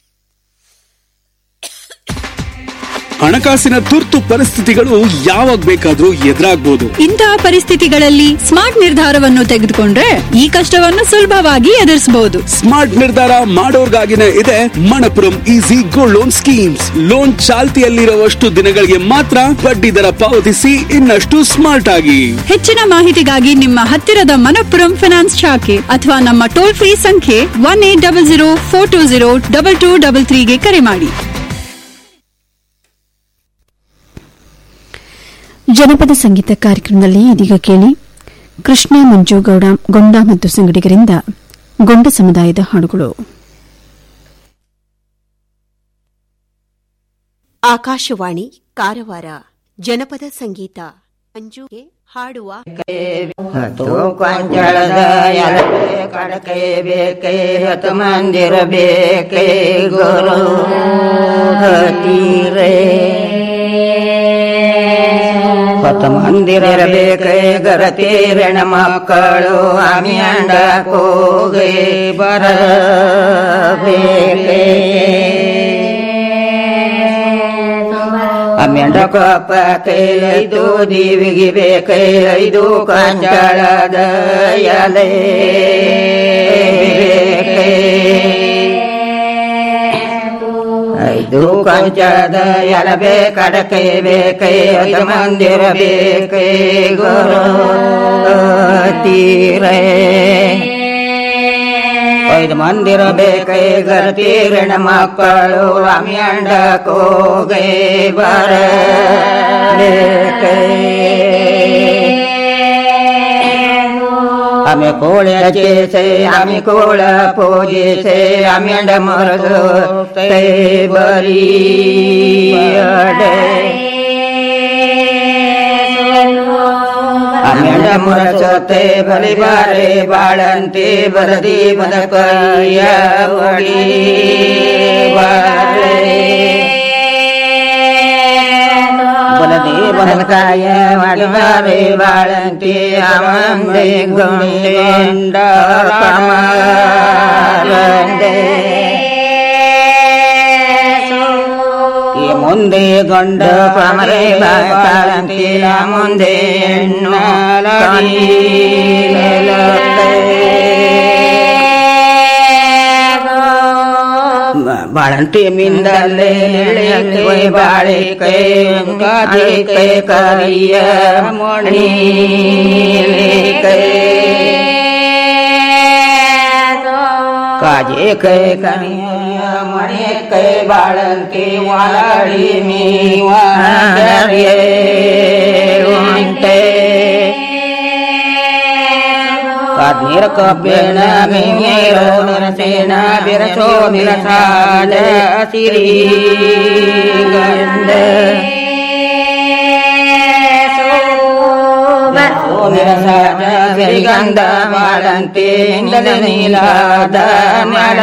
ಹಣಕಾಸಿನ ತುರ್ತು ಪರಿಸ್ಥಿತಿಗಳು ಯಾವಾಗ ಬೇಕಾದ್ರೂ ಎದುರಾಗ್ಬೋದು ಇಂತಹ ಪರಿಸ್ಥಿತಿಗಳಲ್ಲಿ ಸ್ಮಾರ್ಟ್ ನಿರ್ಧಾರವನ್ನು ತೆಗೆದುಕೊಂಡ್ರೆ ಈ ಕಷ್ಟವನ್ನು ಸುಲಭವಾಗಿ ಎದುರಿಸಬಹುದು ಸ್ಮಾರ್ಟ್ ನಿರ್ಧಾರ ಮಾಡೋರ್ಗಾಗಿನೇ ಇದೆ Manappuram easy gold loan schemes loan ಚಾಲ್ತಿಯಲ್ಲಿರುವಷ್ಟು ದಿನಗಳಿಗೆ ಮಾತ್ರ ಬಡ್ಡಿ ದರ ಪಾವತಿಸಿ ಇನ್ನಷ್ಟು ಸ್ಮಾರ್ಟ್ ಆಗಿ ಹೆಚ್ಚಿನ ಮಾಹಿತಿಗಾಗಿ ನಿಮ್ಮ ಹತ್ತಿರದ ಮನಪ್ಪುರಂ ಫಿನಾನ್ಸ್ ಶಾಖೆ ಅಥವಾ ನಮ್ಮ ಟೋಲ್ ಫ್ರೀ ಸಂಖ್ಯೆ one eight double zero four two zero double two double ತ್ರೀಗೆ ಕರೆ ಮಾಡಿ ಜನಪದ ಸಂಗೀತ ಕಾರ್ಯಕ್ರಮದಲ್ಲಿ ಇದೀಗ ಕೇಳಿ ಕೃಷ್ಣ ಮಂಜು ಗೌಡ ಗೊಂಡ ಮತ್ತು ಸಂಗಡಿಗರಿಂದ ಗೊಂಡ ಸಮುದಾಯದ ಹಾಡುಗಳು ಆಕಾಶವಾಣಿ ಕಾರವಾರ ಜನಪದ ಸಂಗೀತ ಮಂಜುಗೆ ಹಾಡುವ ಹತ್ತು ಕೊಂಚಳದ ಎಲಬೆ ಕಡಕೆ ಬೇಕೆ ಹತ್ತು ಮಂದಿರ ಬೇಕೆ ಗುರು ಹತೀರೆ ಹತ್ತು ಮಂದಿರ ಬೇಕೆ ಗರತೀರಣ ಮಕ್ಕಳು ಅಮಿಯಂಡ ಕೋಗೆ ಬರಬೇಕೆ ಅಮ್ಮೆಂಡ ಕೊಪ್ಪ ಕೈ ಐದು ದೀವಿಗೆ ಬೇಕೈ ಐದು ಕಂಜಳದ ಎಲೆ ಬೇಕೈ ಐದು ಕಂಚದ ಎಲಬೆ ಕಡಕೈ ಬೇಕೈ ಐದು ಮಂದಿರ ಬೇಕೈ ಗುರು ತೀರೇ ಐದು ಮಂದಿರ ಬೇಕೈ ಗರತೀರಣ ಮಕ್ಕಳು ಅಮ್ಯಂಡ ಕೋಗೆ ಬರ ಬೇಕೈ ಆమె ಕೋಳ చేసే ఆమె కోళ పూజేసే ఆమె మరదు బరి ಆಮೆಂಡ ಮುರಸೋತೆ ಬಲಿ ಬಾರೆ ಬಾಳಂತೆ ಬರದಿ ಬದಕಯ್ಯ ಬಳಿ ಬಾರೆ ಬಲದಿ ಬದಕಾಯ ಮಾಡಿ ಬಾರೆ ಬಾಳಂತೆ ಅವಂದೆ ಗೊಂಡ ಕಮರಂದೆ ಈ ಮುಂದೆ ಗಂಡ ಕಮರೆ ಬಾಳಂತಿಲ ಮುಂದೆ ಹೆಣ್ಣು ಬಾಳಂತಿ ಮಿಂದಲ್ಲೇ ಕೈ ಬಾಳೆ ಕೈ ಗಾದಿ ಕೈ ಕರಿಯ ಮಣಿ ಕೈ ಕಾಜೆ ಕೈ ಕರಿಯ ಮಣಿ ಕೈ ಬಾಳಂತಿ ವಾಲಾಡಿ ಮೀವಾರಿಯೇ ಉಂಟೆ ಕಾದ್ನೀರ ಕಬ್ಬೇಣ ಮೇರೋ ಮಿರಸೇನ ಬಿರಸೋ ಮಿರಸಾದ ಸಿರಿ ಗಂಧ ಮಿರಸಾದ ಸಿರಿಗಂಧ ಮಾಡಂತೆ ಇಂದಲ ನೀಲಾದ ನಡ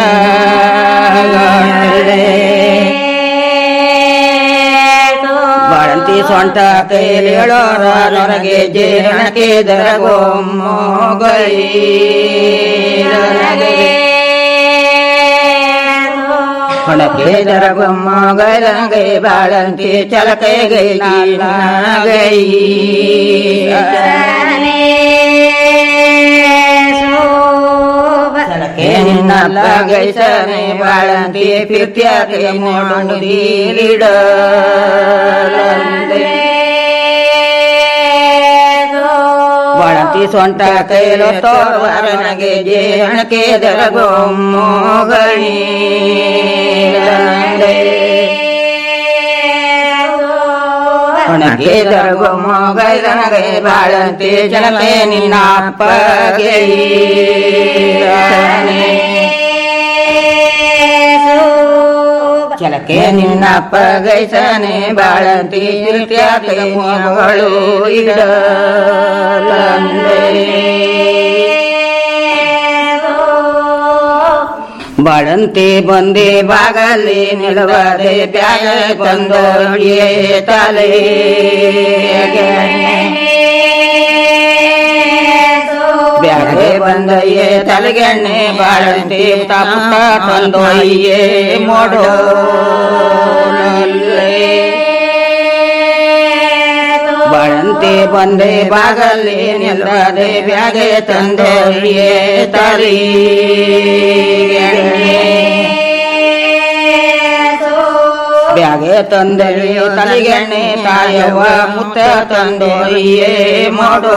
ಬಾಳಂತಿ ಸೊಂಟ ಕೈಲೇಳೋರ ನೊರಗೆ ಜೇರಣಕ್ಕೆ ದರಗೊಮ್ಮೊಗೈ ಹೊಣಕ್ಕೆ ದರಗೊಮ್ಮೊಗೈ ಬಾಳಂತಿ ಚಲಕೈ ಗೈ ಗೈ ನಿನ್ನ ಗೈಸನೆ ಬಾಳಂತಿ ಪಿತ್ಯಾಕೆ ಮೋಡು ದೀಲಿಡ ಬಾಳಂತಿ ಸೊಂಟ ಕೈಲೋ ತೋರ್ವರನಗೆ ಜೇಣಕ್ಕೆ ದರಗೊಮ್ಮೊಗಣಿ ಒಣಗೆ ದರಗೊಮ್ಮೊಗೈದನಗೆ ಬಾಳಂತಿ ಜನಕ್ಕೆ ನಿನ್ನ ಅಪ್ಪಗೆ ಕೆಲಕೆ ನಿನ್ನಪ್ಪ ಗೈಸನೆ ಬಾಳಂತಿ ತಿರುತ್ಯಾತೆ ಮಗಳು ಬಾಳಂತಿ ಬಂದೆ ಬಾಗಲಿ ನಿಲುವದೆ ಬ್ಯಾಗ ತಂದೊಳಿಯೇ ತಲೆ ಬ್ಯಾಗೆ ಬಂದಯ್ಯೇ ತಲೆಗೆಣ್ಣೆ ಬಾಳಂತಿ ತಾಪುಟ ತಂದೊಯ್ಯೇ ಮೋಡೋ ಬಾಳಂತಿ ಬಂದೆ ಬಾಗಲಿ ನಿಲ್ಲದೆ ಬ್ಯಾಗೆ ತಂದೊಯ್ಯೇ ತರಿ ಬ್ಯಾಗೆ ತಂದಳಿ ತಲೆಗೆಣ್ಣೆ ತಾಯವ ಮುತ್ತ ತಂದೊಯ್ಯೇ ಮಾಡೋ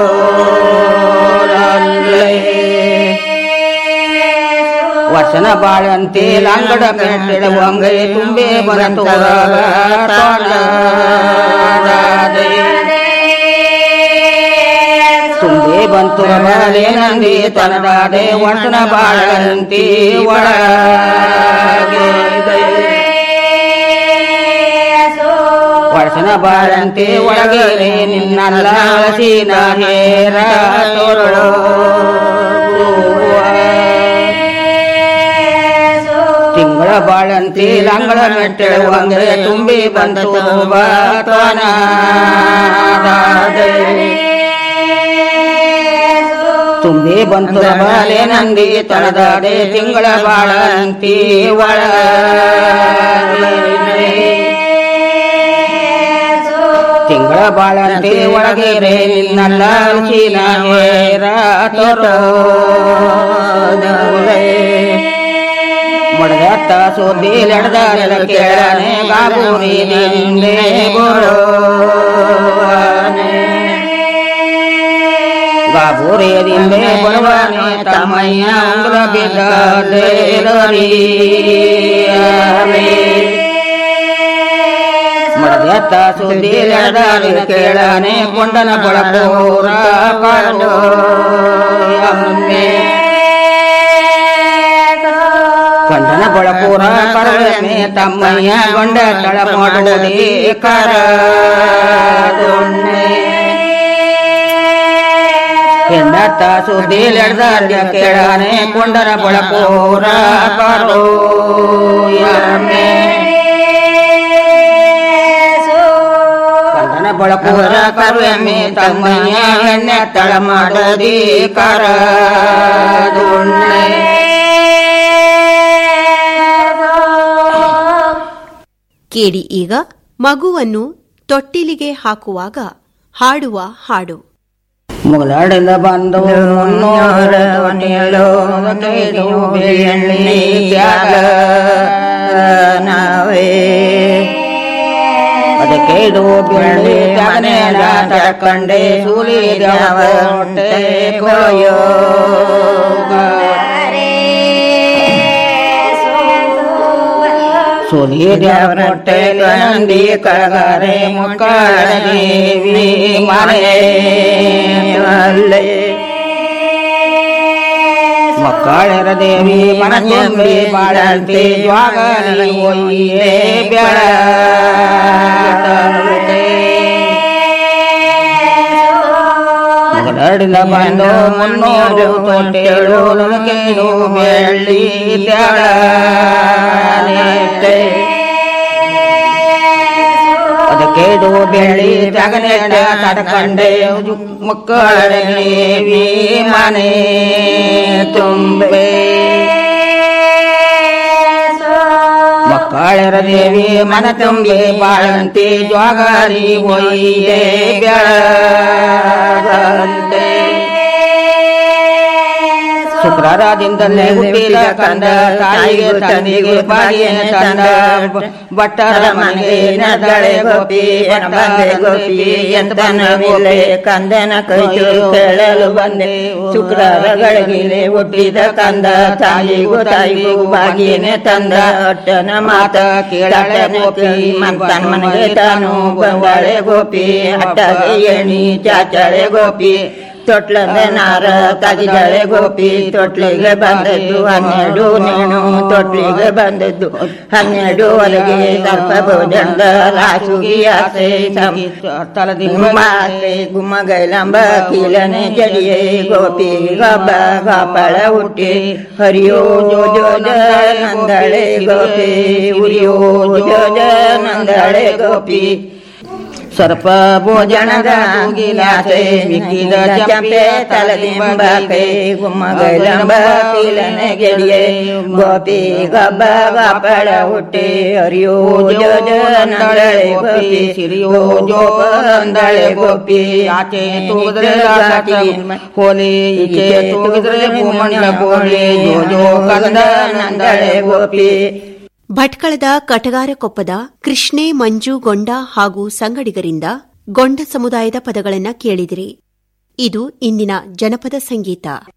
ವಚನ ಬಾಳಂತೆ ಲಂಗಡ ಕಟ್ಟಿಡ ಒಂಗೈ ತುಂಬೆ ಬಂತು ತುಂಬೆ ಬಂತು ಬರಲೆ ನಂದಿ ತನದಾದೆ ವಚನ ಬಾಳಂತಿ ಒಳಗೆ ವಚನ ಬಾಳಂತೆ ಒಳಗೆ ನಿನ್ನಲ್ಲ ಹಸಿನ ಹೇರ ತೋರಳೋ ತಿಂಗಳ ಬಾಳಂತಿ ಲಂಗಳ ಮೆಟ್ಟಳುವಂಗೆ ತುಂಬಿ ಬಂತು ಬಾತನ ತುಂಬಿ ಬಂತು ಬಾಲೆ ನಂದಿ ತಳದಾಡೆ ತಿಂಗಳ ಬಾಳಂತಿ ಒಳ ತಿಂಗಳ ಬಾಳಂತಿ ಒಳಗೆ ರೇ ನಿನ್ನಲ್ಲ ಚೀನ ಹೇರ ತೋರೋ ಮೊಡದತ್ತ ಸುದ್ದಿ ಲಡ್ದಾರ ಕೇಳನೆ ಬಾಬೂರಿ ನಿಂದೆ ಗೋರೋ ಬಾಬೂರಿಯದಿಂದೆ ಬರುವಾನೆ ತಮ್ಮಯ್ಯ ಉಂಗುರ ಬಿದ್ದ ಮಡದತ್ತ ಸುದ್ದಿ ಲಡ್ದಾರ ಕೇಳನೆ ಕೊಂಡನ ಬಳಪೂರ ಕಾಡು ಅಮ್ಮೆ ಕಂಡನ ಬಳಪೂರ ಪರವನೆ ತಮ್ಮಯ್ಯ ಗೊಂಡ ತಳ ಮಾಡುವುದೇ ಕರ ಹೆಂಡತ್ತ ಸುದ್ದಿ ಲಡ್ದಾರ ಕೇಳನೆ ಕೊಂಡನ ಬಳಪೂರ ಕರೋ ಎಮ್ಮೆ ಕಂಡನ ಬಳಪೂರ ಕರುವೆಮ್ಮೆ ತಮ್ಮಯ್ಯ ಎಣ್ಣೆ ತಳ ಮಾಡದಿ ಕರ ಕೇಳಿ ಈಗ ಮಗುವನ್ನು ತೊಟ್ಟಿಲಿಗೆ ಹಾಕುವಾಗ ಹಾಡುವ ಹಾಡು ಮುಗಲಾಡಿಂದ ಬಂದು ಮುನ್ನೂರ ಧ್ವನಿಯಲು ಎಣ್ಣೆ ತ್ಯಾಗ ನಾವೇ ಅದಕ್ಕೆ ಇದು ಬೆಳ್ಳಿ ತ್ಯಾಗನೆಲ್ಲ ತಡ್ಕಂಡೆ ಸೂಲಿ ದ್ಯಾವ ಹೊಟ್ಟೆ ಕೊಯ್ಯೋ ಸೂಲಿ ದ್ಯಾವರ ಹೊಟ್ಟೆ ನಂದಿ ಕಳಗಾರೆ ಮಕ್ಕಳ ದೇವಿ ಮನೆ ಅಲ್ಲೇ ಮಕ್ಕಳರ ದೇವಿ ಮನ ತುಂಬಿ ಬಾಳಂತೆ ಜ್ವಾಗಲಿ ಒಯ್ಯೇ ಬೆಳ ಮಗಳಡಿಂದ ಬಂದು ಮುನ್ನೂರು ತೊಟ್ಟೇಳು ನಮಗೇನು ಬೆಳ್ಳಿ ತ್ಯಾಳ ಅದಕ್ಕೇದು ಬೆಳ್ಳಿ ಜಗನೇಟ ತಡ್ಕಂಡೆ ಮಕ್ಕಳ ದೇವಿ ಮನೆ ತುಂಬೆ ಮಕ್ಕಳರ ದೇವಿ ಮನ ತುಂಬಿ ಬಾಳಂತಿ ಜ್ವಾಗಾರಿ ಒಯ್ಯೆ ಬೆಳಗಂತೆ ಶುಕ್ರರಾದಿಂದಲೇ ಹುಟ್ಟಿದ ಕಂದ ತಾಯಿಗೆ ತಂದಿಗೆ ಬಾಗಿಯ ತಂದ ಭಟ್ಟರ ಮನೆಗೆ ನದಳೆ ಗೋಪಿ ಬಂದೆ ಗೋಪಿ ಎಂತನವಿಲೆ ಕಂದನ ಕೈ ಕೇಳಲು ಬಂದೆ ಶುಕ್ರರಗಳಿಗಿಲೆ ಹುಟ್ಟಿದ ಕಂದ ತಾಯಿಗೂ ತಾಯಿಗೂ ಬಾಗಿಯನೆ ತಂದ ಅಟ್ಟನ ಮಾತ ಕೇಳಳೆ ಗೋಪಿ ಮಂತನ ಮನೆಗೆ ತಾನು ಬಂಗಾಳೆ ಗೋಪಿ ಅಟ್ಟಗೆ ಎಣಿ ಚಾಚಳೆ ಗೋಪಿ ತೊಟ್ಲಂದೆ ನಾರ ತಗಿದಳೆ ಗೋಪಿ ತೊಟ್ಲಿಗೆ ಬಂದದ್ದು ಹನ್ನೆರಡು ನೇಣು ತೊಟ್ಲಿಗೆ ಬಂದದ್ದು ಹನ್ನೆರಡು ಹೊಲಗೆ ಸರ್ಪ ಭೋಜನದ ರಾಸುಗಿ ಆಸೆ ಗುಮ್ಮಾಸೆ ಗುಮ್ಮಗೈಲಂಬ ಕೀಲನೆ ಜಡಿಯೇ ಗೋಪಿ ಗಬ್ಬ ಗಾಪಳ ಹುಟ್ಟಿ ಹರಿಯೋ ಜೋಜ ನಂದಳೆ ಗೋಪಿ ಉರಿಯೋ ಜೋಜ ನಂದಳೆ ಗೋಪಿ ಸರ್ಪ ಭೋಜನದ ಗಿಲಾಸೆ ಮಿಕ್ಕಿದ ಚಂಪೆ ತಲದಿಂಬ ಕೈ ಗುಮ್ಮಗೈಲಂಬ ಕೀಲನೆ ಗೆಡಿಯೆ ಗೋಪಿ ಗಬ್ಬ ಗಾಪಳ ಹುಟ್ಟಿ ಹರಿಯೋ ಜೋಜ ನಂದಳೆ ಗೋಪಿ ಸಿರಿಯೋ ಜೋಪ ನಂದಳೆ ಗೋಪಿ ಆಚೆ ತೂಗಿದ್ರೆ ಹೋಲಿ ಈಚೆ ತೂಗಿದ್ರೆ ಭೂಮಂಡ ಗೋಳಿ ಜೋಜೋ ಕಂದ ನಂದಳೆ ಗೋಪಿ ಭಟ್ಕಳದ ಕಟಗಾರಕೊಪ್ಪದ ಕೃಷ್ಣೆ ಮಂಜು ಗೊಂಡ ಹಾಗೂ ಸಂಗಡಿಗರಿಂದ ಗೊಂಡ ಸಮುದಾಯದ ಪದಗಳನ್ನ ಕೇಳಿದಿರಿ ಇದು ಇಂದಿನ ಜನಪದ ಸಂಗೀತ